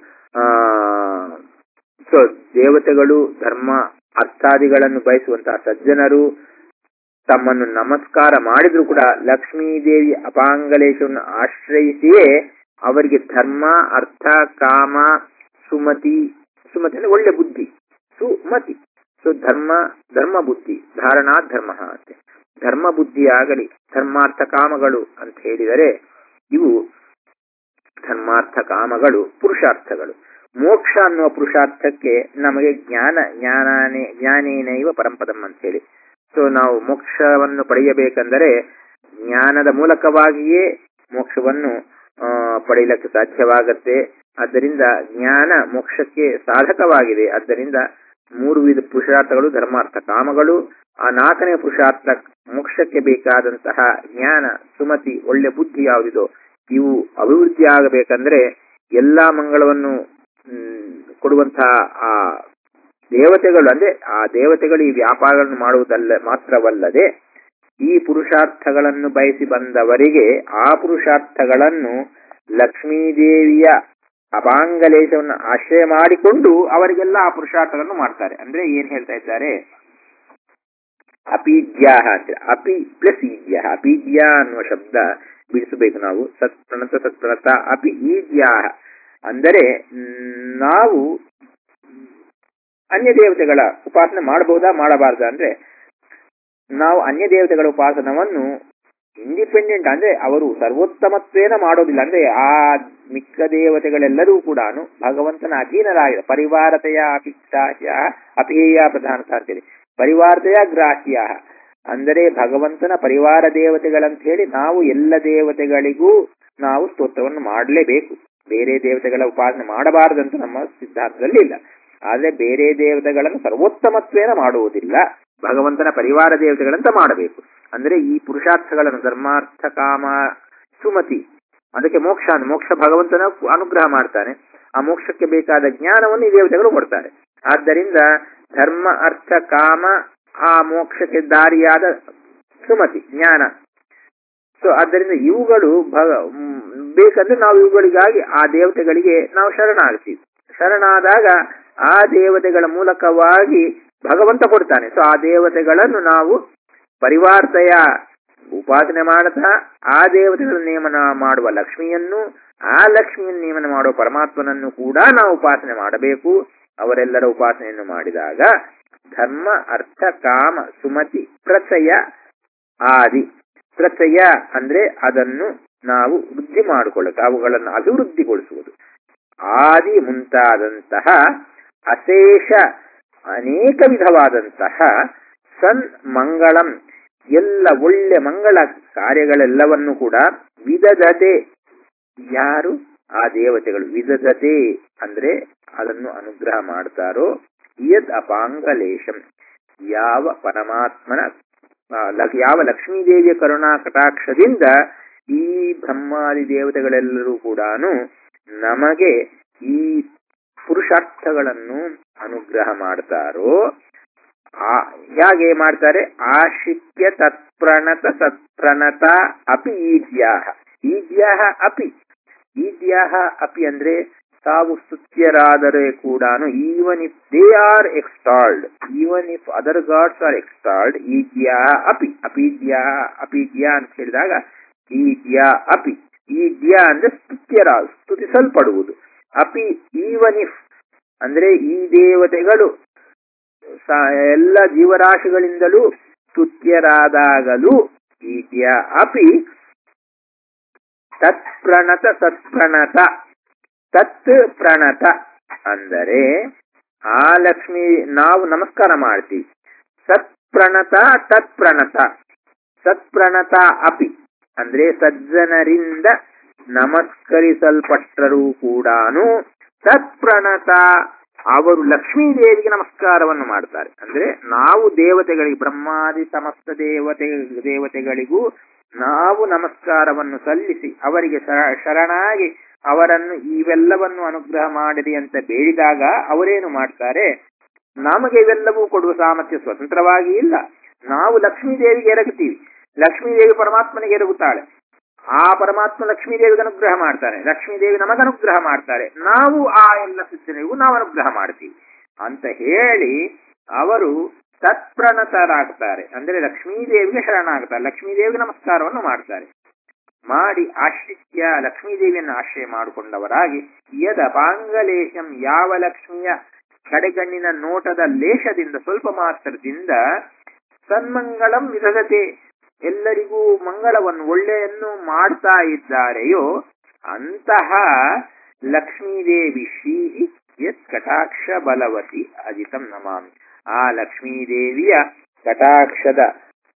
ಸೊ ದೇವತೆಗಳು ಧರ್ಮ ಅರ್ಥಾದಿಗಳನ್ನು ಬಯಸುವಂತಹ ಸಜ್ಜನರು ತಮ್ಮನ್ನು ನಮಸ್ಕಾರ ಮಾಡಿದ್ರು ಕೂಡ ಲಕ್ಷ್ಮೀದೇವಿ ಅಪಾಂಗಲೇಶವನ್ನು ಆಶ್ರಯಿಸಿಯೇ ಅವರಿಗೆ ಧರ್ಮ ಅರ್ಥ ಕಾಮ ಸುಮತಿ ಸುಮತಿ ಅಂದ್ರೆ ಒಳ್ಳೆ ಬುದ್ಧಿ ಸುಮತಿ ಸೊ ಧರ್ಮ ಧರ್ಮ ಬುದ್ಧಿ ಧಾರಣಾ ಧರ್ಮ ಅಂತೆ ಧರ್ಮ ಬುದ್ಧಿ ಆಗಲಿ ಧರ್ಮಾರ್ಥ ಕಾಮಗಳು ಅಂತ ಹೇಳಿದರೆ ಇವು ಧರ್ಮಾರ್ಥ ಕಾಮಗಳು ಪುರುಷಾರ್ಥಗಳು ಮೋಕ್ಷ ಅನ್ನುವ ಪುರುಷಾರ್ಥಕ್ಕೆ ನಮಗೆ ಜ್ಞಾನ ಜ್ಞಾನೇ ಜ್ಞಾನೇನೈವ ಪರಂಪದಂ ಅಂತ ಹೇಳಿ ಸೊ ನಾವು ಮೋಕ್ಷವನ್ನು ಪಡೆಯಬೇಕೆಂದರೆ ಜ್ಞಾನದ ಮೂಲಕವಾಗಿಯೇ ಮೋಕ್ಷವನ್ನು ಆ, ಪಡೆಯಲಿಕ್ಕೆ ಸಾಧ್ಯವಾಗತ್ತೆ ಆದ್ದರಿಂದ ಜ್ಞಾನ ಮೋಕ್ಷಕ್ಕೆ ಸಾಧಕವಾಗಿದೆ ಆದ್ದರಿಂದ ಮೂರು ವಿಧ ಪುರುಷಾರ್ಥಗಳು ಧರ್ಮಾರ್ಥ ಕಾಮಗಳು ಆ ನಾಲ್ಕನೇ ಪುರುಷಾರ್ಥ ಮೋಕ್ಷಕ್ಕೆ ಬೇಕಾದಂತಹ ಜ್ಞಾನ ಸುಮತಿ ಒಳ್ಳೆ ಬುದ್ಧಿ ಯಾವುದಿದೋ ಇವು ಅಭಿವೃದ್ಧಿ ಆಗಬೇಕಂದ್ರೆ ಎಲ್ಲಾ ಮಂಗಳವನ್ನು ಮ್, ಕೊಡುವಂತಹ ಆ ದೇವತೆಗಳು ಅಂದ್ರೆ ಆ ದೇವತೆಗಳು ಈ ವ್ಯಾಪಾರಗಳನ್ನು ಮಾಡುವುದಲ್ಲ ಮಾತ್ರವಲ್ಲದೆ ಈ ಪುರುಷಾರ್ಥಗಳನ್ನು ಬಯಸಿ ಬಂದವರಿಗೆ ಆ ಪುರುಷಾರ್ಥಗಳನ್ನು ಲಕ್ಷ್ಮೀದೇವಿಯ ಅಪಾಂಗಲೇಶವನ್ನು ಆಶ್ರಯ ಮಾಡಿಕೊಂಡು ಅವರಿಗೆಲ್ಲ ಆ ಪುರುಷಾರ್ಥಗಳನ್ನು ಮಾಡ್ತಾರೆ ಅಂದ್ರೆ ಏನ್ ಹೇಳ್ತಾ ಇದ್ದಾರೆ ಅಪೀಜ್ಯಾಹ ಅಂತ ಅಪಿ ಪ್ಲಸ್ ಈಜ್ಯ ಅಪೀಜ್ಯ ಅನ್ನುವ ಶಬ್ದ ಬಿಡಿಸಬೇಕು ನಾವು ಸತ್ಪ್ರಣತ ಸತ್ಪ್ರಣತ ಅಪಿ ಈಜ್ಯಾಹ ಅಂದರೆ ಮ್, ನಾವು ಅನ್ಯ ದೇವತೆಗಳ ಉಪಾಸನೆ ಮಾಡಬಹುದಾ ಮಾಡಬಾರ್ದಾ ಅಂದ್ರೆ ನಾವು ಅನ್ಯ ದೇವತೆಗಳ ಉಪಾಸನವನ್ನು ಇಂಡಿಪೆಂಡೆಂಟ್ ಅಂದ್ರೆ ಅವರು ಸರ್ವೋತ್ತಮತ್ವೇನ ಮಾಡೋದಿಲ್ಲ ಅಂದ್ರೆ ಆ ಮಿಕ್ಕ ದೇವತೆಗಳೆಲ್ಲರೂ ಕೂಡ ಭಗವಂತನ ಅಧೀನರಾಗಿದ ಪರಿವಾರತೆಯ ಅಪಿಗ್ರಾಹ್ಯ ಅಪೇಯ ಪ್ರಧಾನತ ಅಂತೇಳಿ ಪರಿವಾರತೆಯ ಗ್ರಾಹ್ಯ ಅಂದರೆ ಭಗವಂತನ ಪರಿವಾರ ದೇವತೆಗಳಂತ ಹೇಳಿ ನಾವು ಎಲ್ಲ ದೇವತೆಗಳಿಗೂ ನಾವು ಸ್ತೋತ್ರವನ್ನು ಮಾಡಲೇಬೇಕು ಬೇರೆ ದೇವತೆಗಳ ಉಪಾಸನೆ ಮಾಡಬಾರದಂತ ನಮ್ಮ ಸಿದ್ಧಾಂತದಲ್ಲಿ ಇಲ್ಲ ಆದ್ರೆ ಬೇರೆ ದೇವತೆಗಳನ್ನು ಸರ್ವೋತ್ತಮತ್ವೇನ ಮಾಡುವುದಿಲ್ಲ ಭಗವಂತನ ಪರಿವಾರ ದೇವತೆಗಳಂತ ಮಾಡಬೇಕು ಅಂದ್ರೆ ಈ ಪುರುಷಾರ್ಥಗಳನ್ನು ಧರ್ಮಾರ್ಥ ಕಾಮ ಸುಮತಿ ಅದಕ್ಕೆ ಮೋಕ್ಷ ಅಂದ್ರೆ ಮೋಕ್ಷ ಭಗವಂತನ ಅನುಗ್ರಹ ಮಾಡ್ತಾನೆ ಆ ಮೋಕ್ಷಕ್ಕೆ ಬೇಕಾದ ಜ್ಞಾನವನ್ನು ಈ ದೇವತೆಗಳು ಕೊಡ್ತಾರೆ ಆದ್ದರಿಂದ ಧರ್ಮ ಅರ್ಥ ಕಾಮ ಆ ಮೋಕ್ಷಕ್ಕೆ ದಾರಿಯಾದ ಸುಮತಿ ಜ್ಞಾನ ಸೊ ಆದ್ದರಿಂದ ಇವುಗಳು ಭಗ ಮ್, ಬೇಕಂದ್ರೆ ನಾವು ಇವುಗಳಿಗಾಗಿ ಆ ದೇವತೆಗಳಿಗೆ ನಾವು ಶರಣಾಗ್ತೀವಿ ಶರಣಾದಾಗ ಆ ದೇವತೆಗಳ ಮೂಲಕವಾಗಿ ಭಗವಂತ ಕೊಡ್ತಾನೆ ಸೊ ಆ ದೇವತೆಗಳನ್ನು ನಾವು ಪರಿವಾರ್ತಯ ಉಪಾಸನೆ ಮಾಡುತ್ತಾ ಆ ದೇವತೆಗಳ ನೇಮನ ಮಾಡುವ ಲಕ್ಷ್ಮಿಯನ್ನು ಆ ಲಕ್ಷ್ಮಿಯನ್ನು ನೇಮನ ಮಾಡುವ ಪರಮಾತ್ಮನನ್ನು ಕೂಡ ನಾವು ಉಪಾಸನೆ ಮಾಡಬೇಕು ಅವರೆಲ್ಲರ ಉಪಾಸನೆಯನ್ನು ಮಾಡಿದಾಗ ಧರ್ಮ ಅರ್ಥ ಕಾಮ ಸುಮತಿ ಪ್ರಚಯ ಆದಿ ಪ್ರಚಯ ಅಂದ್ರೆ ಅದನ್ನು ನಾವು ವೃದ್ಧಿ ಮಾಡಿಕೊಳ್ಳುತ್ತೆ ಅವುಗಳನ್ನು ಅಭಿವೃದ್ಧಿಗೊಳಿಸುವುದು ಆದಿ ಮುಂತಾದಂತಹ ಅಶೇಷ ಅನೇಕ ವಿಧವಾದಂತಹ ಸನ್ ಮಂಗಳಂ ಎಲ್ಲ ಒಳ್ಳೆ ಮಂಗಳ ಕಾರ್ಯಗಳೆಲ್ಲವನ್ನು ಕೂಡ ವಿದಧತೆ ಯಾರು ಆ ದೇವತೆಗಳು ವಿದಧತೆ ಅಂದ್ರೆ ಅದನ್ನು ಅನುಗ್ರಹ ಮಾಡ್ತಾರೋ ಯದ್ ಅಪಾಂಗಲೇಶಂ ಯಾವ ಪರಮಾತ್ಮನ ಆ, ಲ- ಯಾವ ಲಕ್ಷ್ಮೀದೇವಿಯ ಕರುಣಾ ಕಟಾಕ್ಷದಿಂದ ಈ ಬ್ರಹ್ಮಾದಿ ದೇವತೆಗಳೆಲ್ಲರೂ ಕೂಡ ನಮಗೆ ಈ ಪುರುಷಾರ್ಥಗಳನ್ನು ಅನುಗ್ರಹ ಮಾಡ್ತಾರೋ ಆ ಹೇಗೆ ಮಾಡ್ತಾರೆ ಆಶಿಕ್ಯ ತತ್ಪ್ರಣತ ಸತ್ಪ್ರಣತ ಅಪಿ ಈಜ್ಯಾಹ ಈಜ್ಯಾಹ ಅಪಿ ಈಜ್ಯಾಹ ಅಪಿ ಅಂದ್ರೆ ತಾವು ಸ್ತುತ್ಯರಾದರೆ ಕೂಡ even if they are extolled even if other gods are extolled ಈಜ್ಯಾ ಅಪಿ ಅಪೀಜ್ಯಾ ಅಪೀಜ್ಯಾ ಅಂತ ಹೇಳಿದಾಗ ಈಜ್ಯಾ ಅಪಿ ಈಜ್ಯಾ ಅಂದ್ರೆ ಸ್ತುತ್ಯರ ಸ್ತುತಿಸಲ್ಪಡುವುದು ಅಪಿ ಈವನ್ ಇಫ್ ಅಂದ್ರೆ ಈ ದೇವತೆಗಳು ಸ- ಎಲ್ಲ ಜೀವರಾಶಿಗಳಿಂದಲೂ ಸ್ತುತ್ಯರಾದಾಗಲೂ ಈಜ್ಯ ಅಪಿ ತತ್ಪ್ರಣತ ಸತ್ಪ್ರಣತ ತತ್ ಪ್ರಣತ ಅಂದರೆ ಆ ಲಕ್ಷ್ಮಿ ನಾವು ನಮಸ್ಕಾರ ಮಾಡ್ತೀವಿ ಸತ್ಪ್ರಣತ ತತ್ಪ್ರಣತ ಸತ್ಪ್ರಣತ ಅಪಿ ಅಂದ್ರೆ ಸಜ್ಜನರಿಂದ ನಮಸ್ಕರಿಸಲ್ಪಟ್ಟರೂ ಕೂಡ ಸತ್ಪ್ರಣತ ಅವರು ಲಕ್ಷ್ಮೀ ದೇವಿಗೆ ನಮಸ್ಕಾರವನ್ನು ಮಾಡ್ತಾರೆ ಅಂದ್ರೆ ನಾವು ದೇವತೆಗಳಿಗೆ ಬ್ರಹ್ಮಾದಿ ಸಮಸ್ತ ದೇವತೆ ದೇವತೆಗಳಿಗೂ ನಾವು ನಮಸ್ಕಾರವನ್ನು ಸಲ್ಲಿಸಿ ಅವರಿಗೆ ಶರ- ಶರಣಾಗಿ ಅವರನ್ನು ಇವೆಲ್ಲವನ್ನು ಅನುಗ್ರಹ ಮಾಡಿರಿ ಅಂತ ಬೇಡಿದಾಗ ಅವರೇನು ಮಾಡ್ತಾರೆ ನಮಗೆ ಇವೆಲ್ಲವೂ ಕೊಡುವ ಸಾಮರ್ಥ್ಯ ಸ್ವತಂತ್ರವಾಗಿ ಇಲ್ಲ ನಾವು ಲಕ್ಷ್ಮೀ ದೇವಿಗೆ ಎರಗುತ್ತೀವಿ ಲಕ್ಷ್ಮೀ ದೇವಿ ಪರಮಾತ್ಮನಿಗೆ ಎರಗುತ್ತಾಳೆ ಆ ಪರಮಾತ್ಮ ಲಕ್ಷ್ಮೀ ದೇವಿಗೆ ಅನುಗ್ರಹ ಮಾಡ್ತಾರೆ ಲಕ್ಷ್ಮೀ ದೇವಿ ನಮಗೆ ಅನುಗ್ರಹ ಮಾಡ್ತಾರೆ ನಾವು ಆ ಎಲ್ಲ ಸೂಚನೆಗೂ ನಾವು ಅನುಗ್ರಹ ಮಾಡ್ತೀವಿ ಅಂತ ಹೇಳಿ ಅವರು ತತ್ಪ್ರಣತರಾಗ್ತಾರೆ ಅಂದ್ರೆ ಲಕ್ಷ್ಮೀ ದೇವಿಗೆ ಶರಣಾಗ್ತಾರೆ ಲಕ್ಷ್ಮೀ ದೇವಿಗೆ ನಮಸ್ಕಾರವನ್ನು ಮಾಡ್ತಾರೆ ಮಾಡಿ ಆಶ್ರಿತ್ಯ ಲಕ್ಷ್ಮೀ ದೇವಿಯನ್ನು ಆಶ್ರಯ ಮಾಡಿಕೊಂಡವರಾಗಿ ಯದ ಪಾಂಗಲೇಶಂ ಯಾವ ಲಕ್ಷ್ಮಿಯ ಕಡೆಗಣ್ಣಿನ ನೋಟದ ಲೇಷದಿಂದ ಸ್ವಲ್ಪ ಮಾತ್ರದಿಂದ ಸನ್ಮಂಗಳಂ ವಿಧದತೆ ಎಲ್ಲರಿಗೂ ಮಂಗಳವನ್ನು ಒಳ್ಳೆಯನ್ನು ಮಾಡ್ತಾ ಇದ್ದಾರೆಯೋ ಅಂತಹ ಲಕ್ಷ್ಮೀದೇವಿ ಶ್ರೀ ಯತ್ ಕಟಾಕ್ಷ ಬಲವತಿ ಅಜಿತಂ ನಮಾಮಿ ಆ ಲಕ್ಷ್ಮೀದೇವಿಯ ಕಟಾಕ್ಷದ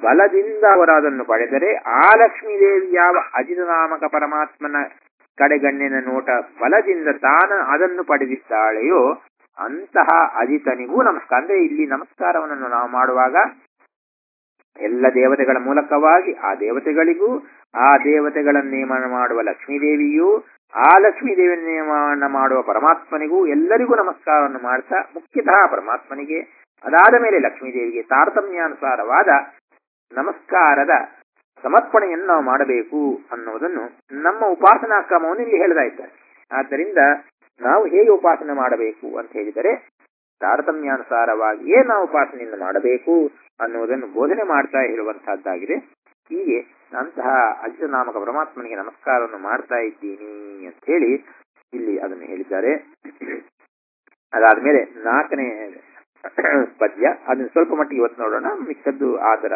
ಬಲದಿಂದ ಅವರು ಅದನ್ನು ಪಡೆದರೆ ಆ ಲಕ್ಷ್ಮೀದೇವಿ ಯಾವ ಅಜಿತ ನಾಮಕ ಪರಮಾತ್ಮನ ಕಡೆಗಣ್ಣಿನ ನೋಟ ಬಲದಿಂದ ತಾನು ಅದನ್ನು ಪಡೆದಿದ್ದಾಳೆಯೋ ಅಂತಹ ಅಜಿತನಿಗೂ ನಮಸ್ಕಾರ ಅಂದ್ರೆ ಇಲ್ಲಿ ನಮಸ್ಕಾರವನ್ನು ನಾವು ಮಾಡುವಾಗ ಎಲ್ಲ ದೇವತೆಗಳ ಮೂಲಕವಾಗಿ ಆ ದೇವತೆಗಳಿಗೂ ಆ ದೇವತೆಗಳ ನೇಮನ ಮಾಡುವ ಲಕ್ಷ್ಮೀದೇವಿಯೂ ಆ ಲಕ್ಷ್ಮೀದೇವಿಯ ನೇಮನ ಮಾಡುವ ಪರಮಾತ್ಮನಿಗೂ ಎಲ್ಲರಿಗೂ ನಮಸ್ಕಾರವನ್ನು ಮಾಡ್ತಾ ಮುಖ್ಯತಃ ಪರಮಾತ್ಮನಿಗೆ ಅದಾದ ಮೇಲೆ ಲಕ್ಷ್ಮೀದೇವಿಗೆ ತಾರತಮ್ಯಾನುಸಾರವಾದ ನಮಸ್ಕಾರದ ಸಮರ್ಪಣೆಯನ್ನು ನಾವು ಮಾಡಬೇಕು ಅನ್ನುವುದನ್ನು ನಮ್ಮ ಉಪಾಸನಾ ಕ್ರಮವನ್ನು ಇಲ್ಲಿ ಹೇಳ್ತಾ ಇದ್ದಾರೆ ಆದ್ದರಿಂದ ನಾವು ಹೇಗೆ ಉಪಾಸನೆ ಮಾಡಬೇಕು ಅಂತ ಹೇಳಿದರೆ ತಾರತಮ್ಯಾನುಸಾರವಾಗಿಯೇ ನಾವು ಉಪಾಸನೆಯನ್ನು ಮಾಡಬೇಕು ಅನ್ನುವುದನ್ನು ಬೋಧನೆ ಮಾಡ್ತಾ ಇರುವಂತಹದ್ದಾಗಿದೆ ಹೀಗೆ ಅಂತಹ ಅಜಿತ ನಾಮಕ ಪರಮಾತ್ಮನಿಗೆ ನಮಸ್ಕಾರವನ್ನು ಮಾಡ್ತಾ ಇದ್ದೀನಿ ಅಂತ ಹೇಳಿ ಇಲ್ಲಿ ಅದನ್ನು ಹೇಳಿದ್ದಾರೆ ಅದಾದ್ಮೇಲೆ ನಾಲ್ಕನೇ ಪದ್ಯ ಅದನ್ನು ಸ್ವಲ್ಪ ಮಟ್ಟಿಗೆ ಇವತ್ತು ನೋಡೋಣ ಮಿಕ್ಕದ್ದು ಆದರ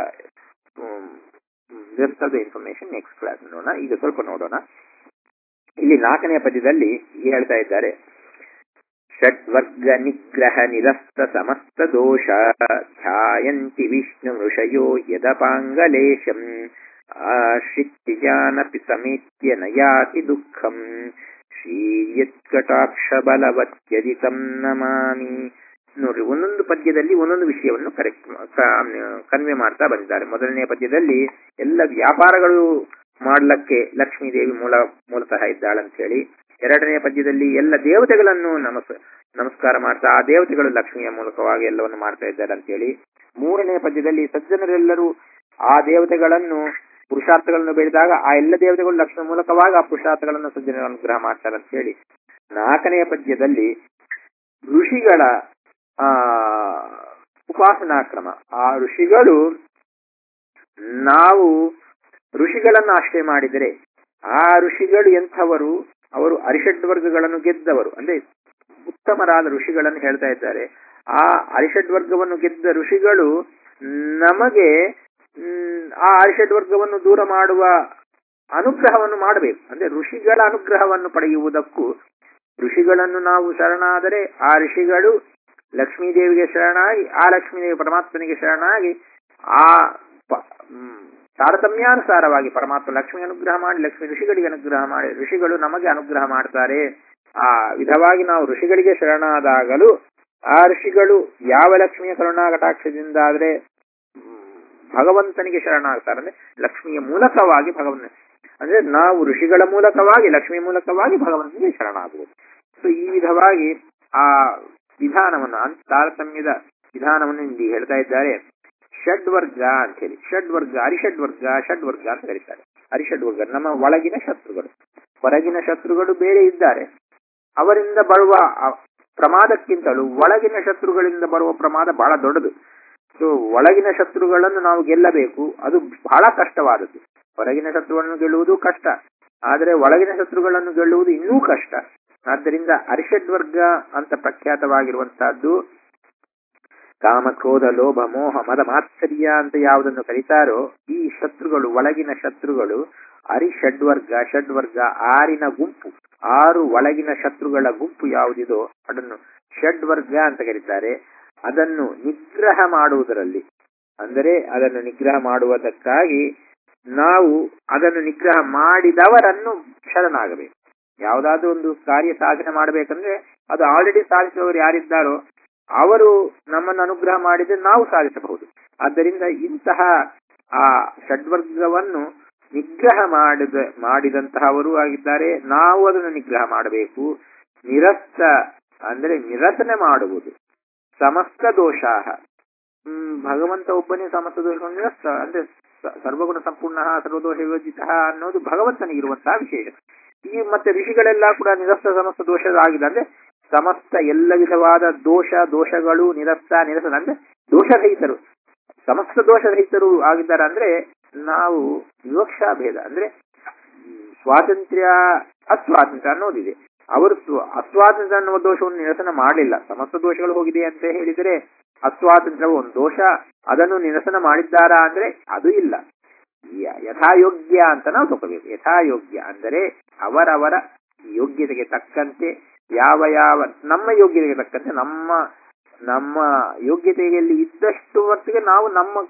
ಇನ್ಫಾರ್ಮೇಶನ್ ನೆಕ್ಸ್ಟ್ ಕ್ಲಾಸ್ ನೋಡೋಣ ಈಗ ಸ್ವಲ್ಪ ನೋಡೋಣ ಇಲ್ಲಿ ನಾಲ್ಕನೇ ಪದ್ಯದಲ್ಲಿ ಹೇಳ್ತಾ ಇದ್ದಾರೆ ಷಡ್ವರ್ಗ ನಿಗ್ರಹ ನಿರಸ್ತ ಸಮಸ್ತ ದೋಷ ಧ್ಯಾಯಂತಿ ವಿಷ್ಣು ಋಷಯೋ ಯದಪಾಂಗಲೇಶಂ ಆಶ್ರಿತ್ಯಜಾನಪಿ ಸಮೇತ್ಯ ನಯಾತಿ ದುಃಖಂ ಶ್ರೀಯತ್ಕಟಾಕ್ಷ ಬಲವತ್ಯದಿತಂ ನಮಾಮಿ ನೋಡ್ರಿ ಒಂದೊಂದು ಪದ್ಯದಲ್ಲಿ ಒಂದೊಂದು ವಿಷಯವನ್ನು ಕರೆಕ್ಟ್ ಕನ್ವೆ ಮಾಡ್ತಾ ಬಂದಿದ್ದಾರೆ ಮೊದಲನೇ ಪದ್ಯದಲ್ಲಿ ಎಲ್ಲ ವ್ಯಾಪಾರಗಳು ಮಾಡ್ಲಕ್ಕೆ ಲಕ್ಷ್ಮೀದೇವಿ ಮೂಲ ಮೂಲತಃ ಇದ್ದಾಳಂತ ಹೇಳಿ ಎರಡನೇ ಪದ್ಯದಲ್ಲಿ ಎಲ್ಲ ದೇವತೆಗಳನ್ನು ನಮಸ್ ನಮಸ್ಕಾರ ಮಾಡ್ತಾ ಆ ದೇವತೆಗಳು ಲಕ್ಷ್ಮಿಯ ಮೂಲಕವಾಗಿ ಎಲ್ಲವನ್ನು ಮಾಡ್ತಾ ಇದ್ದಾರೆ ಅಂತ ಹೇಳಿ ಮೂರನೇ ಪದ್ಯದಲ್ಲಿ ಸಜ್ಜನರೆಲ್ಲರೂ ಆ ದೇವತೆಗಳನ್ನು ಪುರುಷಾರ್ಥಗಳನ್ನು ಬೆಳೆದಾಗ ಆ ಎಲ್ಲ ದೇವತೆಗಳು ಲಕ್ಷ್ಮಿ ಮೂಲಕವಾಗಿ ಆ ಪುರುಷಾರ್ಥಗಳನ್ನು ಸಜ್ಜನರ ಅನುಗ್ರಹ ಮಾಡ್ತಾರೆ ಅಂತ ಹೇಳಿ ನಾಲ್ಕನೆಯ ಪದ್ಯದಲ್ಲಿ ಋಷಿಗಳ ಆ ಉಪಾಸನಾ ಕ್ರಮ ಆ ಋಷಿಗಳು ನಾವು ಋಷಿಗಳನ್ನು ಆಶ್ರಯ ಮಾಡಿದರೆ ಆ ಋಷಿಗಳು ಎಂಥವರು ಅವರು ಅರಿಷಡ್ ವರ್ಗಗಳನ್ನು ಗೆದ್ದವರು ಅಂದ್ರೆ ಉತ್ತಮರಾದ ಋಷಿಗಳನ್ನು ಹೇಳ್ತಾ ಇದ್ದಾರೆ ಆ ಅರಿಷಡ್ ವರ್ಗವನ್ನು ಗೆದ್ದ ಋಷಿಗಳು ನಮಗೆ ಆ ಅರಿಷಡ್ ವರ್ಗವನ್ನು ದೂರ ಮಾಡುವ ಅನುಗ್ರಹವನ್ನು ಮಾಡಬೇಕು ಅಂದ್ರೆ ಋಷಿಗಳ ಅನುಗ್ರಹವನ್ನು ಪಡೆಯುವುದಕ್ಕೂ ಋಷಿಗಳನ್ನು ನಾವು ಶರಣಾದರೆ ಆ ಋಷಿಗಳು ಲಕ್ಷ್ಮೀದೇವಿಗೆ ಶರಣಾಗಿ ಆ ಲಕ್ಷ್ಮೀದೇವಿ ಪರಮಾತ್ಮನಿಗೆ ಶರಣಾಗಿ ಆ ತಾರತಮ್ಯಾನುಸಾರವಾಗಿ ಪರಮಾತ್ಮ ಲಕ್ಷ್ಮಿ ಅನುಗ್ರಹ ಮಾಡಿ ಲಕ್ಷ್ಮಿ ಋಷಿಗಳಿಗೆ ಅನುಗ್ರಹ ಮಾಡಿ ಋಷಿಗಳು ನಮಗೆ ಅನುಗ್ರಹ ಮಾಡ್ತಾರೆ ಆ ವಿಧವಾಗಿ ನಾವು ಋಷಿಗಳಿಗೆ ಶರಣಾದಾಗಲೂ ಆ ಋಷಿಗಳು ಯಾವ ಲಕ್ಷ್ಮಿಯ ಕರುಣಾಕಟಾಕ್ಷದಿಂದಾದ್ರೆ ಭಗವಂತನಿಗೆ ಶರಣಾಗ್ತಾರೆ ಅಂದ್ರೆ ಲಕ್ಷ್ಮಿಯ ಮೂಲಕವಾಗಿ ಭಗವಂತ ಅಂದ್ರೆ ನಾವು ಋಷಿಗಳ ಮೂಲಕವಾಗಿ ಲಕ್ಷ್ಮಿ ಮೂಲಕವಾಗಿ ಭಗವಂತನಿಗೆ ಶರಣಾಗುವುದು ಸೊ ಈ ವಿಧವಾಗಿ ಆ ವಿಧಾನವನ್ನು ತಾರತಮ್ಯದ ವಿಧಾನವನ್ನು ಇಲ್ಲಿ ಹೇಳ್ತಾ ಇದ್ದಾರೆ ಷಡ್ವರ್ಗ ಅಂತ ಹೇಳಿ ಷಡ್ವರ್ಗ ಅರಿಷಡ್ವರ್ಗ ಷಡ್ವರ್ಗ ಅಂತ ಕರೀತಾರೆ ಅರಿಷಡ್ವರ್ಗ ನಮ್ಮ ಒಳಗಿನ ಶತ್ರುಗಳು ಹೊರಗಿನ ಶತ್ರುಗಳು ಬೇರೆ ಇದ್ದಾರೆ ಅವರಿಂದ ಬರುವ ಪ್ರಮಾದಕ್ಕಿಂತಲೂ ಒಳಗಿನ ಶತ್ರುಗಳಿಂದ ಬರುವ ಪ್ರಮಾದ ಬಹಳ ದೊಡ್ಡದು ಸೊ ಒಳಗಿನ ಶತ್ರುಗಳನ್ನು ನಾವು ಗೆಲ್ಲಬೇಕು ಅದು ಬಹಳ ಕಷ್ಟವಾದದ್ದು ಹೊರಗಿನ ಶತ್ರುಗಳನ್ನು ಗೆಲ್ಲುವುದು ಕಷ್ಟ ಆದರೆ ಒಳಗಿನ ಶತ್ರುಗಳನ್ನು ಗೆಲ್ಲುವುದು ಇನ್ನೂ ಕಷ್ಟ ಆದ್ದರಿಂದ ಅರಿಷಡ್ವರ್ಗ ಅಂತ ಪ್ರಖ್ಯಾತವಾಗಿರುವಂತಹದ್ದು ಕಾಮ ಕ್ರೋಧ ಲೋಭ ಮೋಹ ಮದ ಮಾತ್ಸರ್ಯ ಅಂತ ಯಾವುದನ್ನು ಕರೀತಾರೋ ಈ ಶತ್ರುಗಳು ಒಳಗಿನ ಶತ್ರುಗಳು ಅರಿ ಷಡ್ವರ್ಗ ಷಡ್ವರ್ಗ ಆರಿನ ಗುಂಪು ಆರು ಒಳಗಿನ ಶತ್ರುಗಳ ಗುಂಪು ಯಾವುದಿದೋ ಅದನ್ನು ಷಡ್ವರ್ಗ ಅಂತ ಕರೀತಾರೆ ಅದನ್ನು ನಿಗ್ರಹ ಮಾಡುವುದರಲ್ಲಿ ಅಂದರೆ ಅದನ್ನು ನಿಗ್ರಹ ಮಾಡುವುದಕ್ಕಾಗಿ ನಾವು ಅದನ್ನು ನಿಗ್ರಹ ಮಾಡಿದವರನ್ನು ಶರಣಾಗಬೇಕು ಯಾವುದಾದ್ರೂ ಒಂದು ಕಾರ್ಯ ಸಾಧನೆ ಮಾಡಬೇಕಂದ್ರೆ ಅದು ಆಲ್ರೆಡಿ ಸಾಧಿಸುವವರು ಯಾರಿದ್ದಾರೋ ಅವರು ನಮ್ಮನ್ನು ಅನುಗ್ರಹ ಮಾಡಿದ್ರೆ ನಾವು ಸಾಧಿಸಬಹುದು ಆದ್ದರಿಂದ ಇಂತಹ ಆ ಷಡ್ವರ್ಗವನ್ನು ನಿಗ್ರಹ ಮಾಡಿದ ಮಾಡಿದಂತಹವರು ಆಗಿದ್ದಾರೆ ನಾವು ಅದನ್ನು ನಿಗ್ರಹ ಮಾಡಬೇಕು ನಿರಸ್ತ ಅಂದ್ರೆ ನಿರಸನೆ ಮಾಡುವುದು ಸಮಸ್ತ ದೋಷಾಹ ಹ್ಮ್ ಭಗವಂತ ಒಬ್ಬನೇ ಸಮಸ್ತ ದೋಷ ನಿರಸ್ತ ಅಂದ್ರೆ ಸರ್ವಗುಣ ಸಂಪೂರ್ಣ ಸರ್ವದೋಷ ವಿಭಜಿತ ಅನ್ನೋದು ಭಗವಂತನಿಗಿರುವಂತಹ ವಿಶೇಷ ಈ ಮತ್ತೆ ಋಷಿಗಳೆಲ್ಲ ಕೂಡ ನಿರಸ್ತ ಸಮಸ್ತ ದೋಷದಾಗಿದೆ ಅಂದ್ರೆ ಸಮಸ್ತ ಎಲ್ಲ ವಿಧವಾದ ದೋಷ ದೋಷಗಳು ನಿರಸ್ತ ನಿರಸನ ಅಂದ್ರೆ ದೋಷರಹಿತರು ಸಮಸ್ತ ದೋಷರಹಿತರು ಆಗಿದ್ದಾರೆ ಅಂದ್ರೆ ನಾವು ವಿವಕ್ಷಾ ಭೇದ ಅಂದ್ರೆ ಸ್ವಾತಂತ್ರ್ಯ ಅಸ್ವಾತಂತ್ರ್ಯ ಅನ್ನೋದಿದೆ ಅವರು ಅಸ್ವಾತಂತ್ರ್ಯ ಅನ್ನುವ ದೋಷವನ್ನು ನಿರಸನ ಮಾಡಲಿಲ್ಲ ಸಮಸ್ತ ದೋಷಗಳು ಹೋಗಿದೆ ಅಂತ ಹೇಳಿದರೆ ಅಸ್ವಾತಂತ್ರ್ಯವು ಒಂದು ದೋಷ ಅದನ್ನು ನಿರಸನ ಮಾಡಿದ್ದಾರಾ ಅಂದ್ರೆ ಅದು ಇಲ್ಲ ಯಥಾಯೋಗ್ಯ ಅಂತ ನಾವು ತಗೋಬೇಕು ಯಥಾಯೋಗ್ಯ ಅಂದರೆ ಅವರವರ ಯೋಗ್ಯತೆಗೆ ತಕ್ಕಂತೆ ಯಾವ ಯಾವ ನಮ್ಮ ಯೋಗ್ಯತೆಗೆ ತಕ್ಕಂತೆ ನಮ್ಮ ನಮ್ಮ ಯೋಗ್ಯತೆಯಲ್ಲಿ ಇದ್ದಷ್ಟು ಮಟ್ಟಿಗೆ ನಾವು ನಮ್ಮ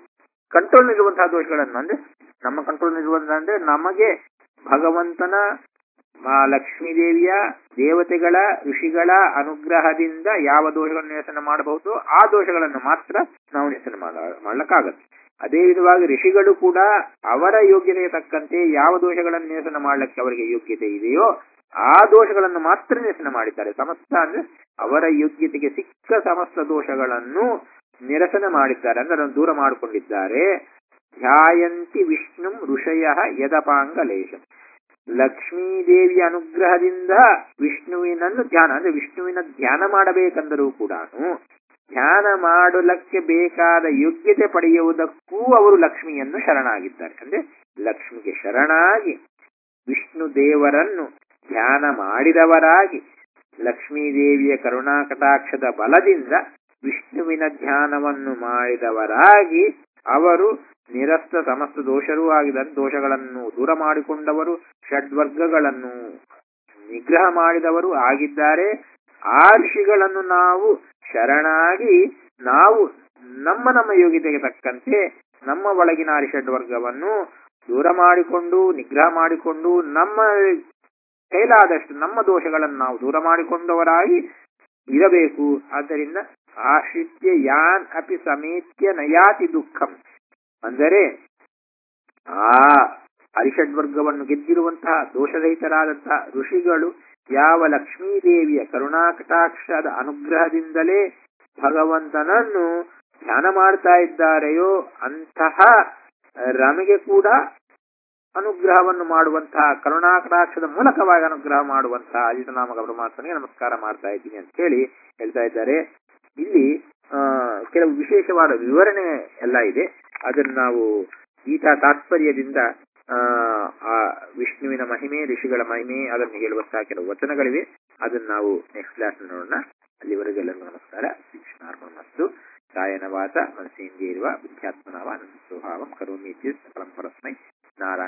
ಕಂಟ್ರೋಲ್ ಇರುವಂತಹ ದೋಷಗಳನ್ನು ಅಂದ್ರೆ ನಮ್ಮ ಕಂಟ್ರೋಲ್ ಇರುವಂತಹ ಅಂದ್ರೆ ನಮಗೆ ಭಗವಂತನ ಆ ಲಕ್ಷ್ಮೀ ದೇವಿಯ ದೇವತೆಗಳ ಋಷಿಗಳ ಅನುಗ್ರಹದಿಂದ ಯಾವ ದೋಷಗಳನ್ನು ನಿರಸನ ಮಾಡಬಹುದು ಆ ದೋಷಗಳನ್ನು ಮಾತ್ರ ನಾವು ನಿರಸನ ಮಾಡ ಮಾಡ್ಲಕ್ಕಾಗತ್ತೆ ಅದೇ ವಿಧವಾಗಿ ಋಷಿಗಳು ಕೂಡ ಅವರ ಯೋಗ್ಯತೆಗೆ ತಕ್ಕಂತೆ ಯಾವ ದೋಷಗಳನ್ನು ನಿರಸನ ಮಾಡ್ಲಿಕ್ಕೆ ಅವರಿಗೆ ಯೋಗ್ಯತೆ ಇದೆಯೋ ಆ ದೋಷಗಳನ್ನು ಮಾತ್ರ ನಿರಸನ ಮಾಡಿದ್ದಾರೆ ಸಮಸ್ತ ಅಂದ್ರೆ ಅವರ ಯೋಗ್ಯತೆಗೆ ಸಿಕ್ಕ ಸಮಸ್ತ ದೋಷಗಳನ್ನು ನಿರಸನ ಮಾಡಿದ್ದಾರೆ ಅಂದ್ರೆ ಅದನ್ನು ದೂರ ಮಾಡಿಕೊಂಡಿದ್ದಾರೆ ಧ್ಯಾಯಂತಿ ವಿಷ್ಣು ಋಷಯ ಯದಪಾಂಗಲೇಶಂ ಲಕ್ಷ್ಮೀದೇವಿಯ ಅನುಗ್ರಹದಿಂದ ವಿಷ್ಣುವಿನನ್ನು ಧ್ಯಾನ ಅಂದ್ರೆ ವಿಷ್ಣುವಿನ ಧ್ಯಾನ ಮಾಡಬೇಕೆಂದರೂ ಕೂಡ ಧ್ಯಾನ ಮಾಡಲಕ್ಕೆ ಬೇಕಾದ ಯೋಗ್ಯತೆ ಪಡೆಯುವುದಕ್ಕೂ ಅವರು ಲಕ್ಷ್ಮಿಯನ್ನು ಶರಣಾಗಿದ್ದಾರೆ ಅಂದ್ರೆ ಲಕ್ಷ್ಮಿಗೆ ಶರಣಾಗಿ ವಿಷ್ಣು ದೇವರನ್ನು ಧ್ಯಾನ ಮಾಡಿದವರಾಗಿ ಲಕ್ಷ್ಮೀದೇವಿಯ ಕರುಣಾ ಕಟಾಕ್ಷದ ಬಲದಿಂದ ವಿಷ್ಣುವಿನ ಧ್ಯಾನವನ್ನು ಮಾಡಿದವರಾಗಿ ಅವರು ನಿರಸ್ತ ಸಮಸ್ತ ದೋಷರೂ ಆಗಿದ ದೋಷಗಳನ್ನು ದೂರ ಮಾಡಿಕೊಂಡವರು ಷಡ್ವರ್ಗಗಳನ್ನು ನಿಗ್ರಹ ಮಾಡಿದವರು ಆಗಿದ್ದಾರೆ ಆ ಋಷಿಗಳನ್ನು ನಾವು ಶರಣಾಗಿ ನಾವು ನಮ್ಮ ನಮ್ಮ ಯೋಗ್ಯತೆಗೆ ತಕ್ಕಂತೆ ನಮ್ಮ ಒಳಗಿನ ಷಡ್ವರ್ಗವನ್ನು ದೂರ ಮಾಡಿಕೊಂಡು ನಿಗ್ರಹ ಮಾಡಿಕೊಂಡು ನಮ್ಮ ಕೈಲಾದಷ್ಟು ನಮ್ಮ ದೋಷಗಳನ್ನು ನಾವು ದೂರ ಮಾಡಿಕೊಂಡವರಾಗಿ ಇರಬೇಕು ಆದ್ದರಿಂದ ಆಶ್ರಿತ್ಯ ಯಾನ್ ಅಪಿ ಸಮೇತ್ಯ ನಯಾತಿ ದುಃಖಂ ಅಂದರೆ ಆ ಅರಿಷಡ್ವರ್ಗವನ್ನು ಗೆದ್ದಿರುವಂತಹ ದೋಷರಹಿತರಾದಂತಹ ಋಷಿಗಳು ಯಾವ ಲಕ್ಷ್ಮೀದೇವಿಯ ಕರುಣಾಕಟಾಕ್ಷದ ಅನುಗ್ರಹದಿಂದಲೇ ಭಗವಂತನನ್ನು ಧ್ಯಾನ ಮಾಡ್ತಾ ಇದ್ದಾರೆಯೋ ಅಂತಹ ರಮಗೆ ಕೂಡ ಅನುಗ್ರಹವನ್ನು ಮಾಡುವಂತಹ ಕರುಣಾಕಟಾಕ್ಷದ ಮೂಲಕವಾಗಿ ಅನುಗ್ರಹ ಮಾಡುವಂತಹ ಅಜಿತನಾಮಕ ಪರಮಾತ್ಮನಿಗೆ ನಮಸ್ಕಾರ ಮಾಡ್ತಾ ಇದ್ದೀನಿ ಅಂತ ಹೇಳಿ ಹೇಳ್ತಾ ಇದ್ದಾರೆ ಇಲ್ಲಿ ಆ ಕೆಲವು ವಿಶೇಷವಾದ ವಿವರಣೆ ಎಲ್ಲ ಇದೆ ಅದನ್ನು ನಾವು ಗೀತಾ ತಾತ್ಪರ್ಯದಿಂದ ಆ ಆ ವಿಷ್ಣುವಿನ ಮಹಿಮೆ ಋಷಿಗಳ ಮಹಿಮೆ ಅದನ್ನು ಹೇಳುವಂತಹ ಕೆಲವು ವಚನಗಳಿವೆ ಅದನ್ನು ನಾವು ನೆಕ್ಸ್ಟ್ ಕ್ಲಾಸ್ ನೋಡೋಣ ಅಲ್ಲಿವರೆಗೆಲ್ಲರಿಗೂ ನಮಸ್ಕಾರ ಶ್ರೀಕೃಷ್ಣಾರ್ಪಣಮಸ್ತು ಕಾಯನ ವಾಸ ಮನಸ್ಸೇಂದ್ರಿಯ ಇರುವ ವಿದ್ಯಾತ್ಮನಾವ ಸ್ವಭಾವಂ ಕರೋಮಿ ಸಕಲಂ ಪರಸ್ಮೈ ನಾರಾಯಣ